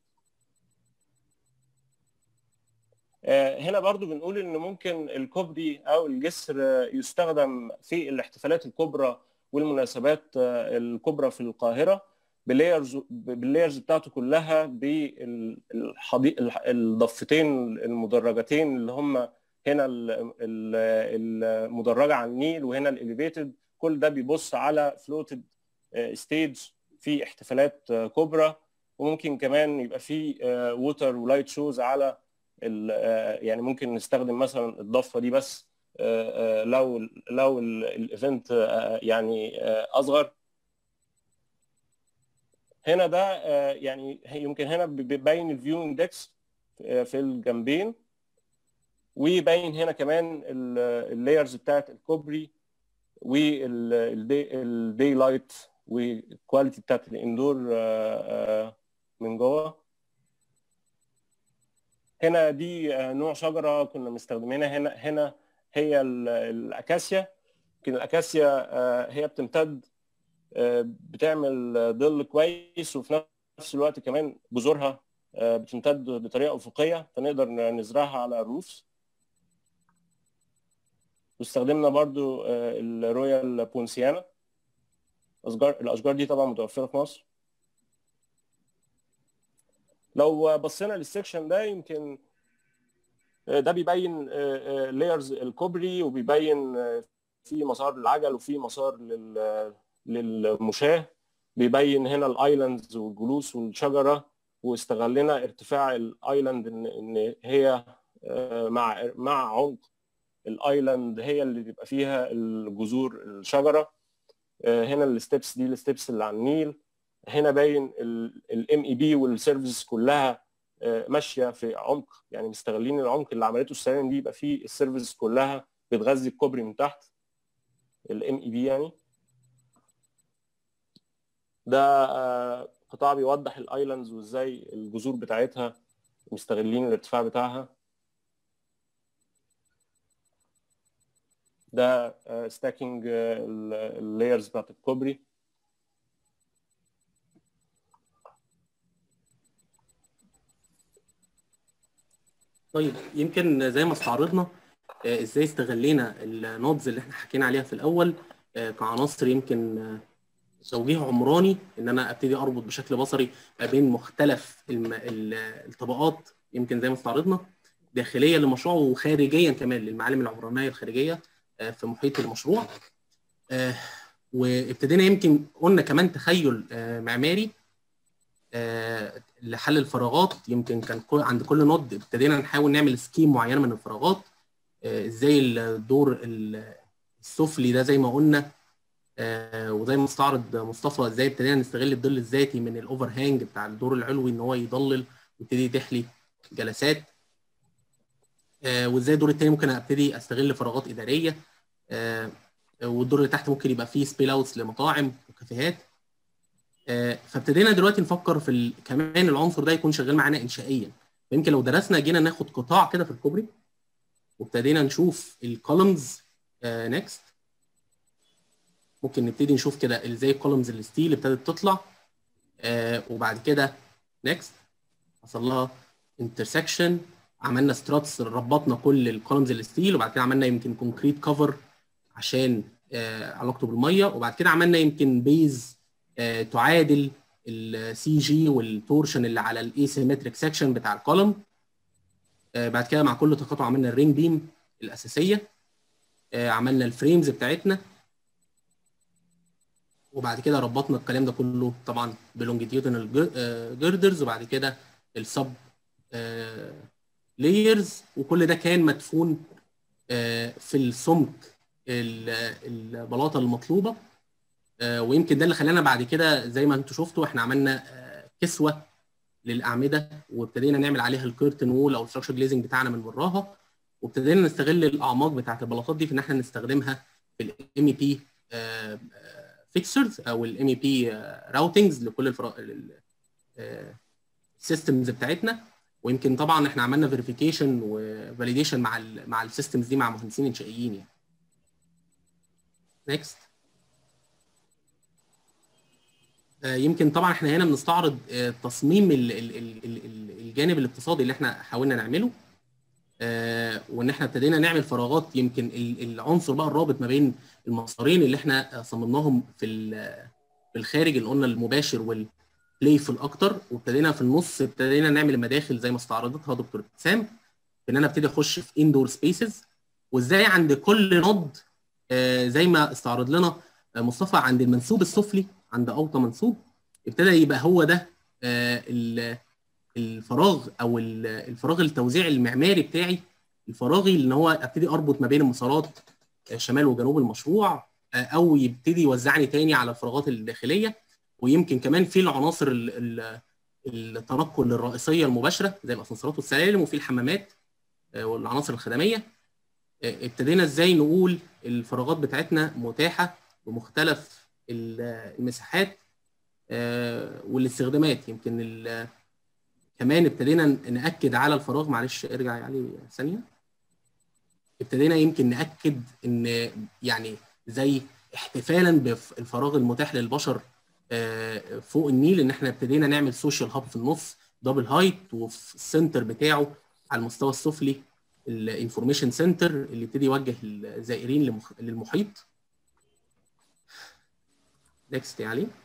هنا برضو بنقول ان ممكن الكوبري او الجسر آه، يستخدم في الاحتفالات الكبرى والمناسبات آه، الكبرى في القاهره بلايرز باللايرز بتاعته كلها بالحديق الضفتين المدرجتين اللي هم هنا ال- ال- المدرجه على النيل وهنا الاليفيتد كل ده بيبص على فلوتد ستيج في احتفالات آه، كبرى وممكن كمان يبقى في ووتر ولايت شوز على ال- آه، يعني ممكن نستخدم مثلا الضفه دي بس آه، آه، لو لو ال- الايفنت آه، يعني آه، اصغر هنا ده آه، يعني يمكن هنا بيبين الفيو اندكس في الجنبين ويبين هنا كمان اللايرز بتاعت الكوبري والدي لايت والكواليتي بتاعت الاندور من جوه هنا دي نوع شجره كنا مستخدمينها هنا هنا هي الاكاسيا يمكن الاكاسيا هي بتمتد بتعمل ظل كويس وفي نفس الوقت كمان جذورها بتمتد بطريقه افقيه فنقدر نزرعها على الروف واستخدمنا برضو الرويال بونسيانا الاشجار الاشجار دي طبعا متوفره في مصر لو بصينا للسكشن ده يمكن ده بيبين لايرز الكوبري وبيبين في مسار للعجل وفي مسار لل للمشاه بيبين هنا الايلاندز والجلوس والشجره واستغلنا ارتفاع الايلاند ان ان هي مع مع عمق الايلاند هي اللي بيبقى فيها الجذور الشجره هنا الستبس دي الستبس اللي على النيل هنا باين الام اي بي والسيرفيس كلها ماشيه في عمق يعني مستغلين العمق اللي عملته السلالم دي يبقى فيه السيرفيس كلها بتغذي الكوبري من تحت الام اي بي يعني ده قطاع بيوضح الايلاندز وازاي الجذور بتاعتها مستغلين الارتفاع بتاعها ده ستاكينج اللايرز بتاعت الكوبري طيب يمكن زي ما استعرضنا ازاي استغلينا النودز اللي احنا حكينا عليها في الاول كعناصر يمكن توجيه عمراني ان انا ابتدي اربط بشكل بصري ما بين مختلف الم... الطبقات يمكن زي ما استعرضنا داخليا للمشروع وخارجيا كمان للمعالم العمرانيه الخارجيه في محيط المشروع وابتدينا يمكن قلنا كمان تخيل معماري لحل الفراغات يمكن كان عند كل نود ابتدينا نحاول نعمل سكيم معينه من الفراغات ازاي الدور السفلي ده زي ما قلنا وزي ما استعرض مصطفى ازاي ابتدينا نستغل الظل الذاتي من الاوفر هانج بتاع الدور العلوي ان هو يضلل ويبتدي تحلي جلسات وازاي الدور الثاني ممكن ابتدي استغل فراغات اداريه والدور اللي تحت ممكن يبقى فيه سبيل اوتس لمطاعم وكافيهات فابتدينا دلوقتي نفكر في ال... كمان العنصر ده يكون شغال معانا انشائيا يمكن لو درسنا جينا ناخد قطاع كده في الكوبري وابتدينا نشوف الكولمز نيكست ممكن نبتدي نشوف كده ازاي الكولمز الستيل ابتدت تطلع آه وبعد كده نيكست حصل لها انترسكشن عملنا ستراتس ربطنا كل الكولمز الستيل وبعد كده عملنا يمكن كونكريت كفر عشان آه علاقته بالميه وبعد كده عملنا يمكن بيز آه تعادل السي جي والتورشن اللي على الايسيمتريك سكشن بتاع الكولم آه بعد كده مع كل تقاطع عملنا الرينج بيم الاساسيه آه عملنا الفريمز بتاعتنا وبعد كده ربطنا الكلام ده كله طبعا بلونجيتيودنال جيردرز وبعد كده السب لايرز وكل ده كان مدفون في السمك البلاطه المطلوبه ويمكن ده اللي خلانا بعد كده زي ما انتم شفتوا احنا عملنا كسوه للاعمده وابتدينا نعمل عليها الكيرتن وول او الستراكشر جليزنج بتاعنا من وراها وابتدينا نستغل الاعماق بتاعت البلاطات دي في ان احنا نستخدمها في الام اي بي فيكسرز او الام اي بي راوتنجز لكل السيستمز بتاعتنا ويمكن طبعا احنا عملنا فيريفيكيشن وفاليديشن مع ال مع السيستمز دي مع مهندسين انشائيين يعني. نيكست يمكن طبعا احنا هنا بنستعرض تصميم الجانب الاقتصادي اللي احنا حاولنا نعمله وان احنا ابتدينا نعمل فراغات يمكن العنصر بقى الرابط ما بين المسارين اللي احنا صممناهم في في الخارج اللي قلنا المباشر والبلايفul اكتر وابتدينا في النص ابتدينا نعمل المداخل زي ما استعرضتها دكتور ابتسام ان انا ابتدي اخش في اندور سبيسز وازاي عند كل نود زي ما استعرض لنا مصطفى عند المنسوب السفلي عند اوطى منسوب ابتدى يبقى هو ده الفراغ او الفراغ التوزيع المعماري بتاعي الفراغي ان هو ابتدي اربط ما بين المسارات شمال وجنوب المشروع او يبتدي يوزعني تاني على الفراغات الداخليه ويمكن كمان في العناصر التنقل الرئيسيه المباشره زي الاسانسيرات والسلالم وفي الحمامات آه، والعناصر الخدميه آه، ابتدينا ازاي نقول الفراغات بتاعتنا متاحه بمختلف ال- المساحات آه، والاستخدامات يمكن ال- كمان ابتدينا ناكد على الفراغ معلش ارجع عليه ثانيه ابتدينا يمكن ناكد ان يعني زي احتفالا بالفراغ المتاح للبشر آه، فوق النيل ان احنا ابتدينا نعمل سوشيال هاب في النص دبل هايت وفي السنتر بتاعه على المستوى السفلي الانفورميشن سنتر اللي يبتدي يوجه الزائرين لمخ- للمحيط نكست يا علي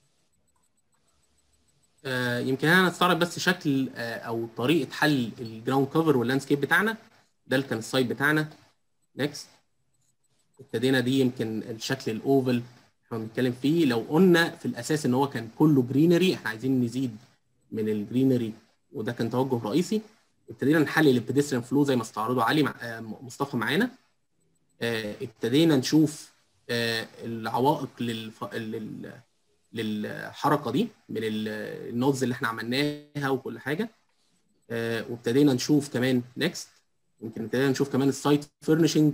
آه، يمكن انا استعرض بس شكل آه، او طريقه حل الجراوند كفر واللاندسكيب بتاعنا ده اللي كان السايت بتاعنا نكست ابتدينا دي يمكن الشكل الاوفل احنا بنتكلم فيه لو قلنا في الاساس ان هو كان كله جرينري احنا عايزين نزيد من الجرينري وده كان توجه رئيسي ابتدينا نحلل البيدستريان فلو زي ما استعرضه علي مع آه، مصطفى معانا آه، ابتدينا نشوف آه، العوائق للف... لل... للحركه دي من ال- النودز اللي احنا عملناها وكل حاجه آه، وابتدينا نشوف كمان نيكست يمكن ابتدينا نشوف كمان السايت فيرنشنج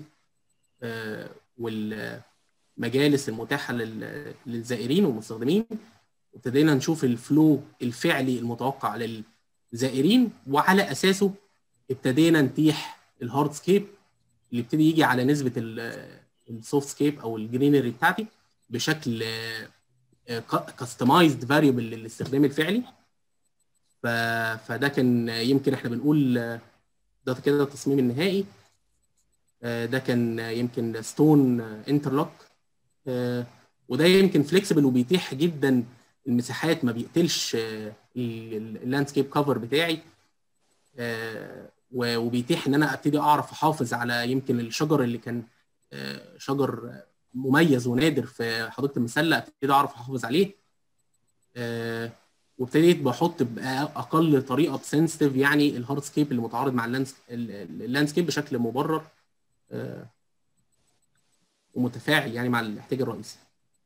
والمجالس المتاحه لل- للزائرين والمستخدمين وابتدينا نشوف الفلو الفعلي المتوقع للزائرين وعلى اساسه ابتدينا نتيح الهارد سكيب اللي يبتدي يجي على نسبه السوفت سكيب او الجرينري بتاعتي بشكل كاستمايزد فاريبل للاستخدام الفعلي ف... فده كان يمكن احنا بنقول آه، ده كده التصميم النهائي آه، ده كان يمكن ستون انترلوك وده يمكن فليكسبل وبيتيح جدا المساحات ما بيقتلش اللاندسكيب كفر بتاعي آه، و- وبيتيح ان انا ابتدي اعرف احافظ على يمكن الشجر اللي كان آه، شجر مميز ونادر في حديقه المسله ابتدي اعرف احافظ عليه آه، وابتديت بحط باقل طريقه سنسيتيف يعني الهارد سكيب اللي متعارض مع اللاندسكيب بشكل مبرر آه، ومتفاعل يعني مع الاحتياج الرئيسي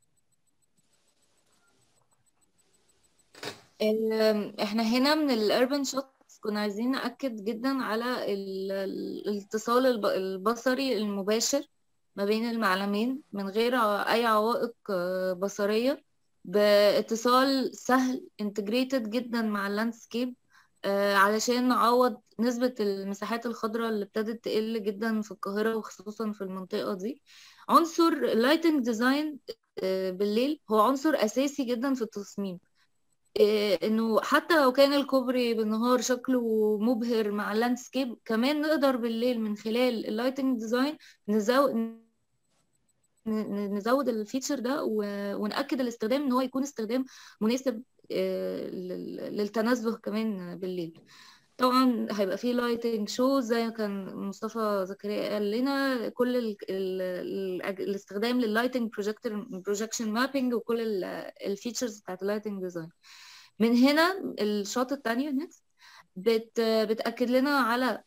ال- احنا هنا من الاربن شوتس كنا عايزين نأكد جدا على ال- ال- الاتصال الب- البصري المباشر ما بين المعلمين من غير ع- اي عوائق آه، بصرية باتصال سهل انتجريتد جدا مع اللاندسكيب آه، علشان نعوض نسبة المساحات الخضراء اللي ابتدت تقل جدا في القاهرة وخصوصا في المنطقة دي عنصر اللايتنج ديزاين بالليل هو عنصر أساسي جدا في التصميم إيه، انه حتى لو كان الكوبري بالنهار شكله مبهر مع اللاندسكيب كمان نقدر بالليل من خلال اللايتنج ديزاين نزود نزود الفيتشر ده و- ونأكد الاستخدام ان هو يكون استخدام مناسب آه، لل- للتنزه كمان بالليل طبعا هيبقى فيه لايتنج شو زي ما كان مصطفى زكريا قال لنا كل ال ال ال الاستخدام لللايتنج بروجيكتور بروجكشن مابينج وكل الفيتشرز بتاعت اللايتنج ديزاين من هنا الشوط الثانيه نكست بت بتأكد لنا على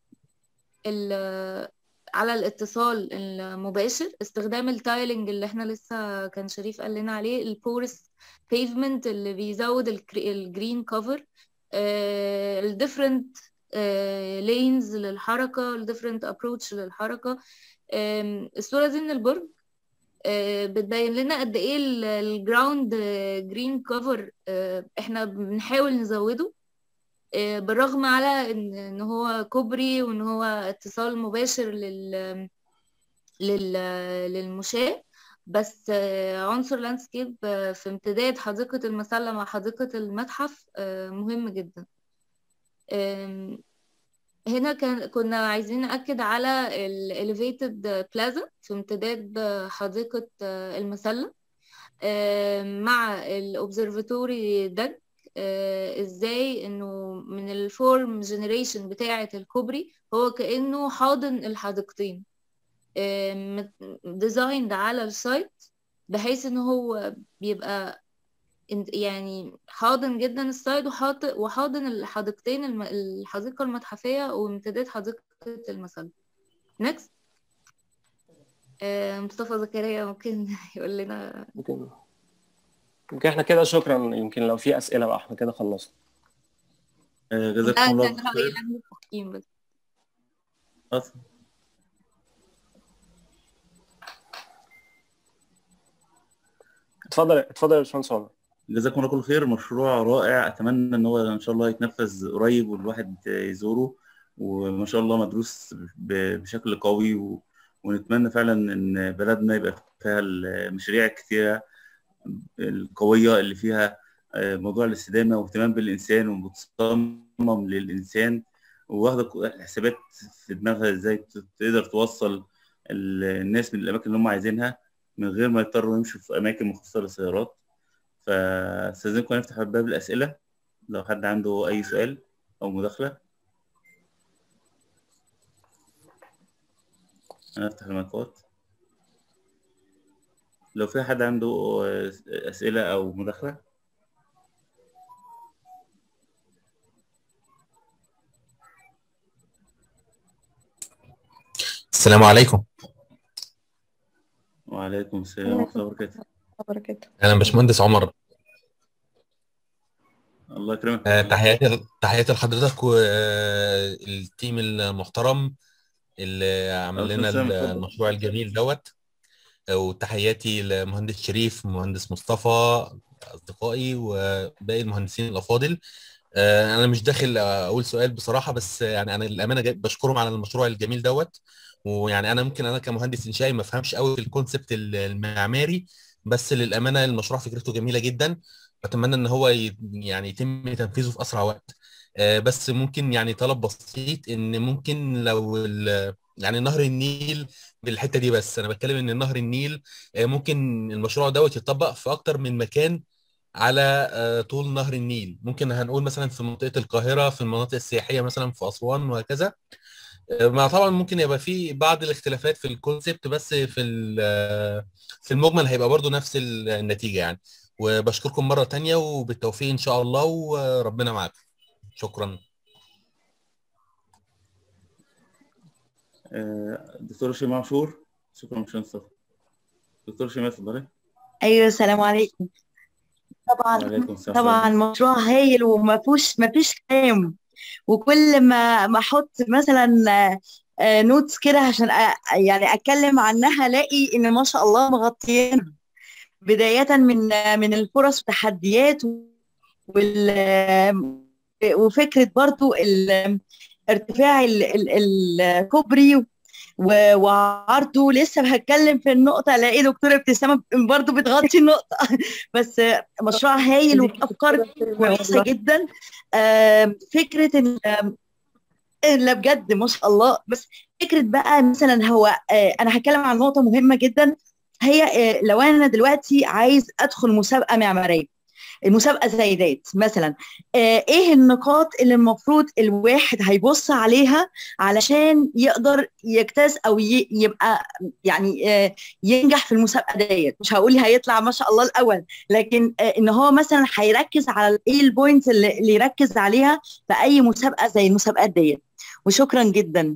ال على الاتصال المباشر استخدام التايلنج اللي احنا لسه كان شريف قال لنا عليه البورس بيفمنت اللي بيزود الجرين كفر الديفرنت لينز للحركة الديفرنت ابروتش للحركة آم، الصورة دي من البرج آه، بتبين لنا قد ايه الجراوند جرين كفر احنا بنحاول نزوده آه، بالرغم على ان إن هو كوبري وان هو اتصال مباشر لل لل للمشاة بس آه، عنصر لاندسكيب آه، في امتداد حديقة المسلة مع حديقة المتحف آه، مهم جدا آم، هنا كان كنا عايزين نأكد على ال elevated plaza في امتداد حديقة المسلة آم، مع الأوبزرفاتوري دج آه، ازاي انه من الفورم جنريشن بتاعة الكوبري هو كأنه حاضن الحديقتين ديزايند على السايت بحيث ان هو بيبقى إن- يعني حاضن جدا السايد وحاط وحاضن الحديقتين الم- الحديقة المتحفية وامتداد حديقة المسل نكست مصطفى زكريا ممكن يقول لنا ممكن يمكن احنا كده شكرا يمكن لو في اسئله بقى احنا كده خلصنا آه، جزاكم لا الله كان رأيي خير أهم التحكيم بس أصلا اتفضل اتفضل يا باشمهندس عمر جزاكم الله كل خير مشروع رائع اتمنى ان هو ان شاء الله يتنفذ قريب والواحد يزوره وما شاء الله مدروس ب- بشكل قوي و... ونتمنى فعلا ان بلدنا يبقى فيها المشاريع الكتيره القويه اللي فيها آه، موضوع الاستدامه واهتمام بالانسان ومتصمم للانسان وواخده حسابات في دماغها ازاي ت- تقدر توصل ال- الناس من الاماكن اللي هم عايزينها من غير ما يضطروا يمشوا في اماكن مخصصه للسيارات فاستاذنكم نفتح باب الاسئله لو حد عنده اي سؤال او مداخله انا افتح المايكات لو في حد عنده آه، اسئله او مداخله السلام عليكم وعليكم السلام ورحمه الله وبركاته وبركاته انا باشمهندس عمر الله يكرمك آه، تحياتي تحياتي لحضرتك والتيم المحترم اللي عمل أهلا لنا وسهلا، اتفضل. المشروع الجميل دوت آه، وتحياتي لمهندس شريف مهندس مصطفى اصدقائي وباقي المهندسين الافاضل آه، انا مش داخل اقول سؤال بصراحه بس يعني انا للامانه جاي- بشكرهم على المشروع الجميل دوت ويعني انا ممكن انا كمهندس انشائي ما افهمش قوي في الكونسبت المعماري بس للامانه المشروع فكرته جميله جدا اتمنى ان هو ي- يعني يتم تنفيذه في اسرع وقت آه، بس ممكن يعني طلب بسيط ان ممكن لو ال- يعني نهر النيل بالحته دي بس انا بتكلم ان نهر النيل آه، ممكن المشروع دوت يتطبق في اكتر من مكان على آه، طول نهر النيل ممكن هنقول مثلا في منطقه القاهره في المناطق السياحيه مثلا في اسوان وهكذا آه، مع طبعا ممكن يبقى في بعض الاختلافات في الكونسبت بس في ال- آه، في المجمل هيبقى برضو نفس ال- النتيجه يعني وبشكركم مرة تانية وبالتوفيق إن شاء الله وربنا معاكم شكرا آه، دكتور شيماء عاشور شكرا باشمهندس مصطفى دكتور شيماء اتفضلي ايوه السلام عليكم طبعا وعليكم السلام طبعا مشروع هايل وما فيهوش ما فيش كلام وكل ما ما احط مثلا نوتس كده عشان أ- يعني اتكلم عنها الاقي ان ما شاء الله مغطيين بداية من آه، من الفرص والتحديات وال آه، وفكرة برضو ال- ارتفاع ال- ال- الكوبري و- وعرضه لسه هتكلم في النقطة الاقي دكتورة ابتسامة برضو بتغطي النقطة بس مشروع هايل وأفكار كويسة جدا آم، فكرة ال- آم، لا بجد ما شاء الله بس فكرة بقى مثلا هو آه، أنا هتكلم عن نقطة مهمة جدا هي آه، لو أنا دلوقتي عايز أدخل مسابقة معمارية المسابقة زي ديت مثلا آه، ايه النقاط اللي المفروض الواحد هيبص عليها علشان يقدر يجتاز او ي- يبقى يعني آه، ينجح في المسابقة ديت مش هقول هيطلع ما شاء الله الاول لكن آه، ان هو مثلا هيركز على ايه البوينت اللي اللي يركز عليها في اي مسابقة زي المسابقات ديت وشكرا جدا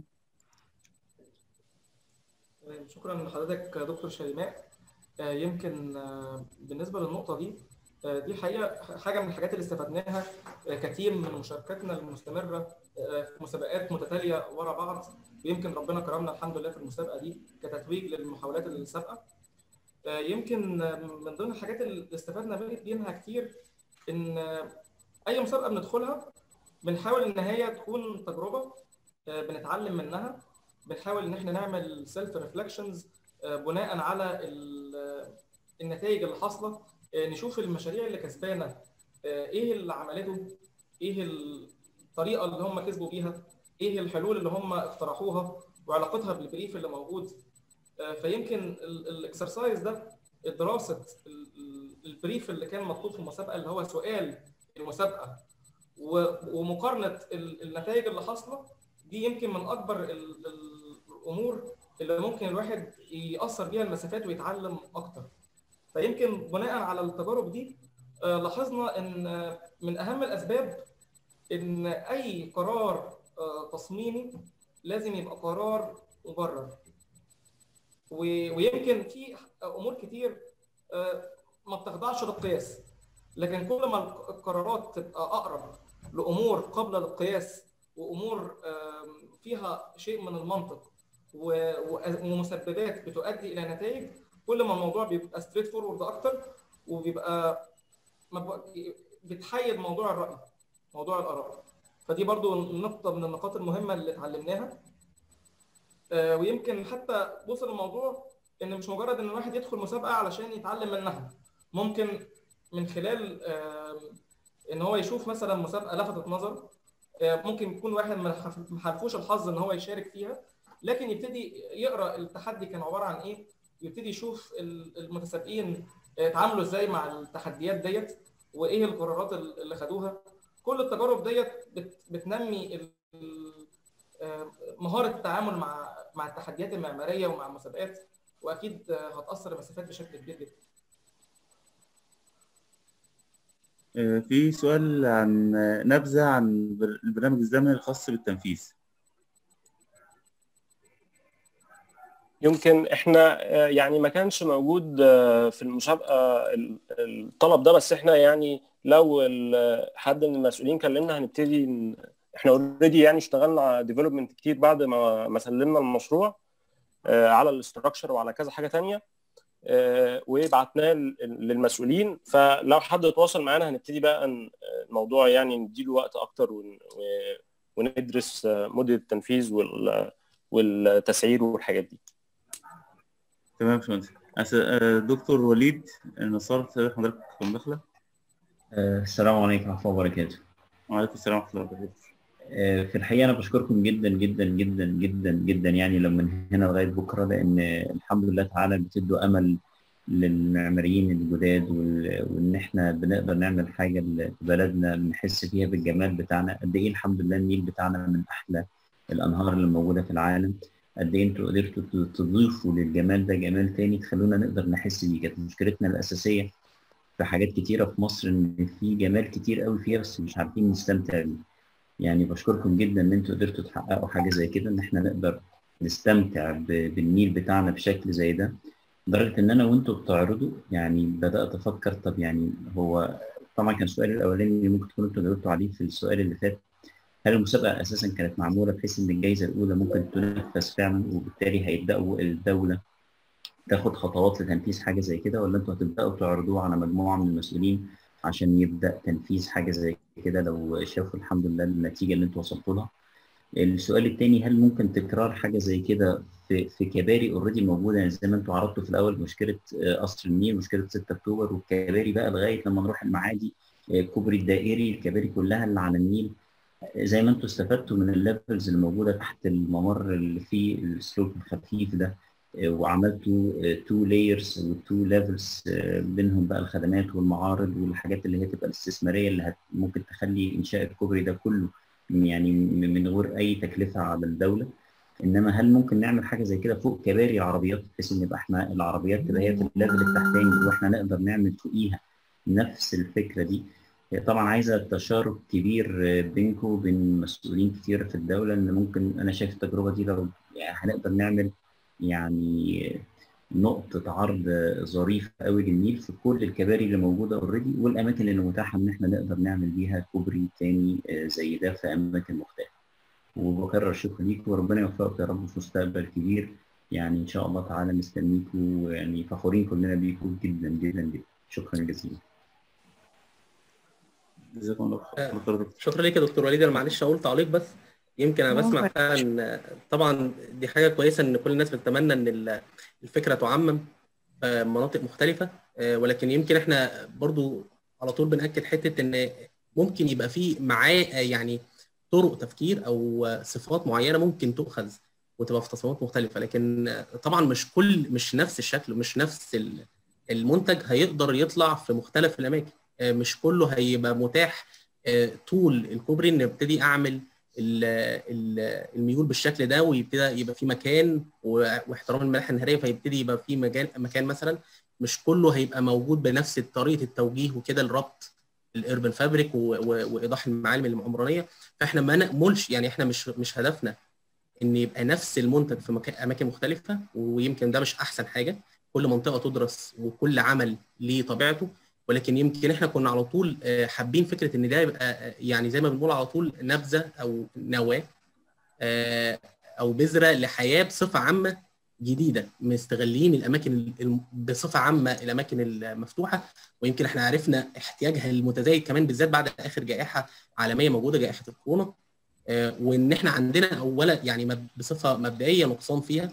تمام، شكرا لحضرتك دكتور شيماء آه، يمكن آه، بالنسبه للنقطه دي آه، دي حقيقه حاجه من الحاجات اللي استفدناها آه، كتير من مشاركتنا المستمره آه، في مسابقات متتاليه ورا بعض ويمكن ربنا كرمنا الحمد لله في المسابقه دي كتتويج للمحاولات السابقه آه، يمكن آه، من ضمن الحاجات اللي استفدنا منها كتير ان آه، اي مسابقه بندخلها بنحاول ان هي تكون تجربه آه، بنتعلم منها بنحاول ان احنا نعمل سيلف ريفلكشنز بناء على ال- النتائج اللي حاصله آه، نشوف المشاريع اللي كسبانه آه، ايه اللي عملته ايه الطريقه اللي هم كسبوا بيها ايه الحلول اللي هم اقترحوها وعلاقتها بالبريف اللي موجود آه، فيمكن الاكسرسايز ده دراسه ال- ال- البريف اللي كان مطلوب في المسابقه اللي هو سؤال المسابقه و- ومقارنه ال- النتائج اللي حاصله دي يمكن من اكبر ال- ال- الامور اللي ممكن الواحد يأثر بيها المسافات ويتعلم اكتر فيمكن بناء على التجارب دي آه، لاحظنا ان آه، من اهم الاسباب ان اي قرار آه، تصميمي لازم يبقى قرار مبرر و- ويمكن في امور كتير آه، ما بتخضعش للقياس لكن كل ما القرارات تبقى اقرب لامور قابله للقياس وامور فيها شيء من المنطق ومسببات بتؤدي الى نتائج كل ما الموضوع بيبقى ستريت فورورد اكتر وبيبقى بتحيد موضوع الراي موضوع الاراء فدي برضو نقطه من النقاط المهمه اللي اتعلمناها ويمكن حتى وصل الموضوع ان مش مجرد ان الواحد يدخل مسابقه علشان يتعلم منها ممكن من خلال ان هو يشوف مثلا مسابقه لفتت نظر ممكن يكون واحد ما حالفوش الحظ ان هو يشارك فيها لكن يبتدي يقرا التحدي كان عباره عن ايه يبتدي يشوف المتسابقين اتعاملوا ازاي مع التحديات ديت وايه القرارات اللي خدوها كل التجارب ديت بتنمي مهاره التعامل مع مع التحديات المعماريه ومع المسابقات واكيد هتاثر المسافات بشكل كبير جدا في سؤال عن نبذة عن البرنامج الزمني الخاص بالتنفيذ يمكن احنا يعني ما كانش موجود في المسابقه الطلب ده بس احنا يعني لو حد من المسؤولين كلمنا هنبتدي احنا اوريدي يعني اشتغلنا ديفلوبمنت كتير بعد ما ما سلمنا المشروع على الاستراكشر وعلى كذا حاجه تانية وبعتناه للمسؤولين فلو حد اتواصل معانا هنبتدي بقى الموضوع يعني نديله وقت اكتر وندرس مدة التنفيذ والتسعير والحاجات دي تمام يا باشمهندس دكتور وليد نصار حضرتك مداخلة السلام عليكم ورحمة الله وبركاته وعليكم السلام ورحمة الله وبركاته في الحقيقة أنا بشكركم جدا جدا جدا جدا جدا يعني لو من هنا لغاية بكرة لأن الحمد لله تعالى بتدوا أمل للمعماريين الجداد وإن إحنا بنقدر نعمل حاجة لبلدنا نحس فيها بالجمال بتاعنا قد إيه الحمد لله النيل بتاعنا من أحلى الأنهار اللي موجودة في العالم قد إيه أنتوا قدرتوا تضيفوا للجمال ده جمال تاني تخلونا نقدر نحس بيه كانت مشكلتنا الأساسية في حاجات كتيرة في مصر إن في جمال كتير قوي فيها بس مش عارفين نستمتع بيه يعني بشكركم جدا ان انتوا قدرتوا تحققوا حاجه زي كده ان احنا نقدر نستمتع بالنيل بتاعنا بشكل زي ده لدرجه ان انا وانتوا بتعرضوا يعني بدات افكر طب يعني هو طبعا كان السؤال الاولاني اللي ممكن تكونوا انتوا جاوبتوا عليه في السؤال اللي فات هل المسابقه اساسا كانت معموله بحيث ان الجائزه الاولى ممكن تنفذ فعلا وبالتالي هيبداوا الدوله تاخد خطوات لتنفيذ حاجه زي كده ولا انتوا هتبداوا تعرضوها على مجموعه من المسؤولين عشان يبدا تنفيذ حاجه زي كده لو شافوا الحمد لله النتيجه اللي انتوا وصلتوا لها السؤال الثاني هل ممكن تكرار حاجه زي كده في في كباري اوريدي موجوده يعني زي ما انتوا عرضتوا في الاول مشكله قصر النيل مشكله 6 اكتوبر والكباري بقى لغايه لما نروح المعادي الكوبري الدائري الكباري كلها اللي على النيل زي ما انتوا استفدتوا من الليفلز اللي موجوده تحت الممر اللي فيه السلوك الخفيف ده وعملتوا تو لايرز وتو ليفلز بينهم بقى الخدمات والمعارض والحاجات اللي هي تبقى الاستثماريه اللي هت ممكن تخلي انشاء الكوبري ده كله يعني من غير اي تكلفه على الدوله انما هل ممكن نعمل حاجه زي كده فوق كباري العربيات بحيث ان يبقى احنا العربيات تبقى هي في الليفل التحتاني واحنا نقدر نعمل فوقيها نفس الفكره دي طبعا عايزه تشارك كبير بينكم وبين مسؤولين كتير في الدوله ان ممكن انا شايف التجربه دي لو يعني هنقدر نعمل يعني نقطة عرض ظريفة قوي للنيل في كل الكباري اللي موجودة اوريدي والأماكن اللي متاحة إن إحنا نقدر نعمل بيها كوبري تاني زي ده في أماكن مختلفة. وبكرر شكرا ليكم وربنا يوفقكم يا رب في مستقبل كبير يعني إن شاء الله تعالى مستنيكم ويعني فخورين كلنا بيكم جدا جدا جدا شكرا جزيلا. جزاكم الله خير. شكرا ليك يا دكتور وليد انا معلش اقول تعليق بس يمكن انا بسمع فعلا طبعا دي حاجه كويسه ان كل الناس بتتمنى ان الفكره تعمم مناطق مختلفه ولكن يمكن احنا برضو على طول بناكد حته ان ممكن يبقى في معاه يعني طرق تفكير او صفات معينه ممكن تؤخذ وتبقى في تصميمات مختلفه لكن طبعا مش كل مش نفس الشكل مش نفس المنتج هيقدر يطلع في مختلف الاماكن مش كله هيبقى متاح طول الكوبري ان ابتدي اعمل الميول بالشكل ده ويبتدي يبقى في مكان واحترام الملاحه النهريه فيبتدي يبقى في مجال مكان مثلا مش كله هيبقى موجود بنفس طريقه التوجيه وكده الربط الاربن فابريك وايضاح المعالم العمرانيه فاحنا ما ناملش يعني احنا مش مش هدفنا ان يبقى نفس المنتج في مكان اماكن مختلفه ويمكن ده مش احسن حاجه كل منطقه تدرس وكل عمل ليه طبيعته ولكن يمكن احنا كنا على طول آه، حابين فكره ان ده يبقى آه، يعني زي ما بنقول على طول نبذه او نواه آه، او بذره لحياه بصفه عامه جديده مستغلين الاماكن الم- بصفه عامه الاماكن المفتوحه ويمكن احنا عرفنا احتياجها المتزايد كمان بالذات بعد اخر جائحه عالميه موجوده جائحه الكورونا آه، وان احنا عندنا اولا يعني مب- بصفه مبدئيه نقصان فيها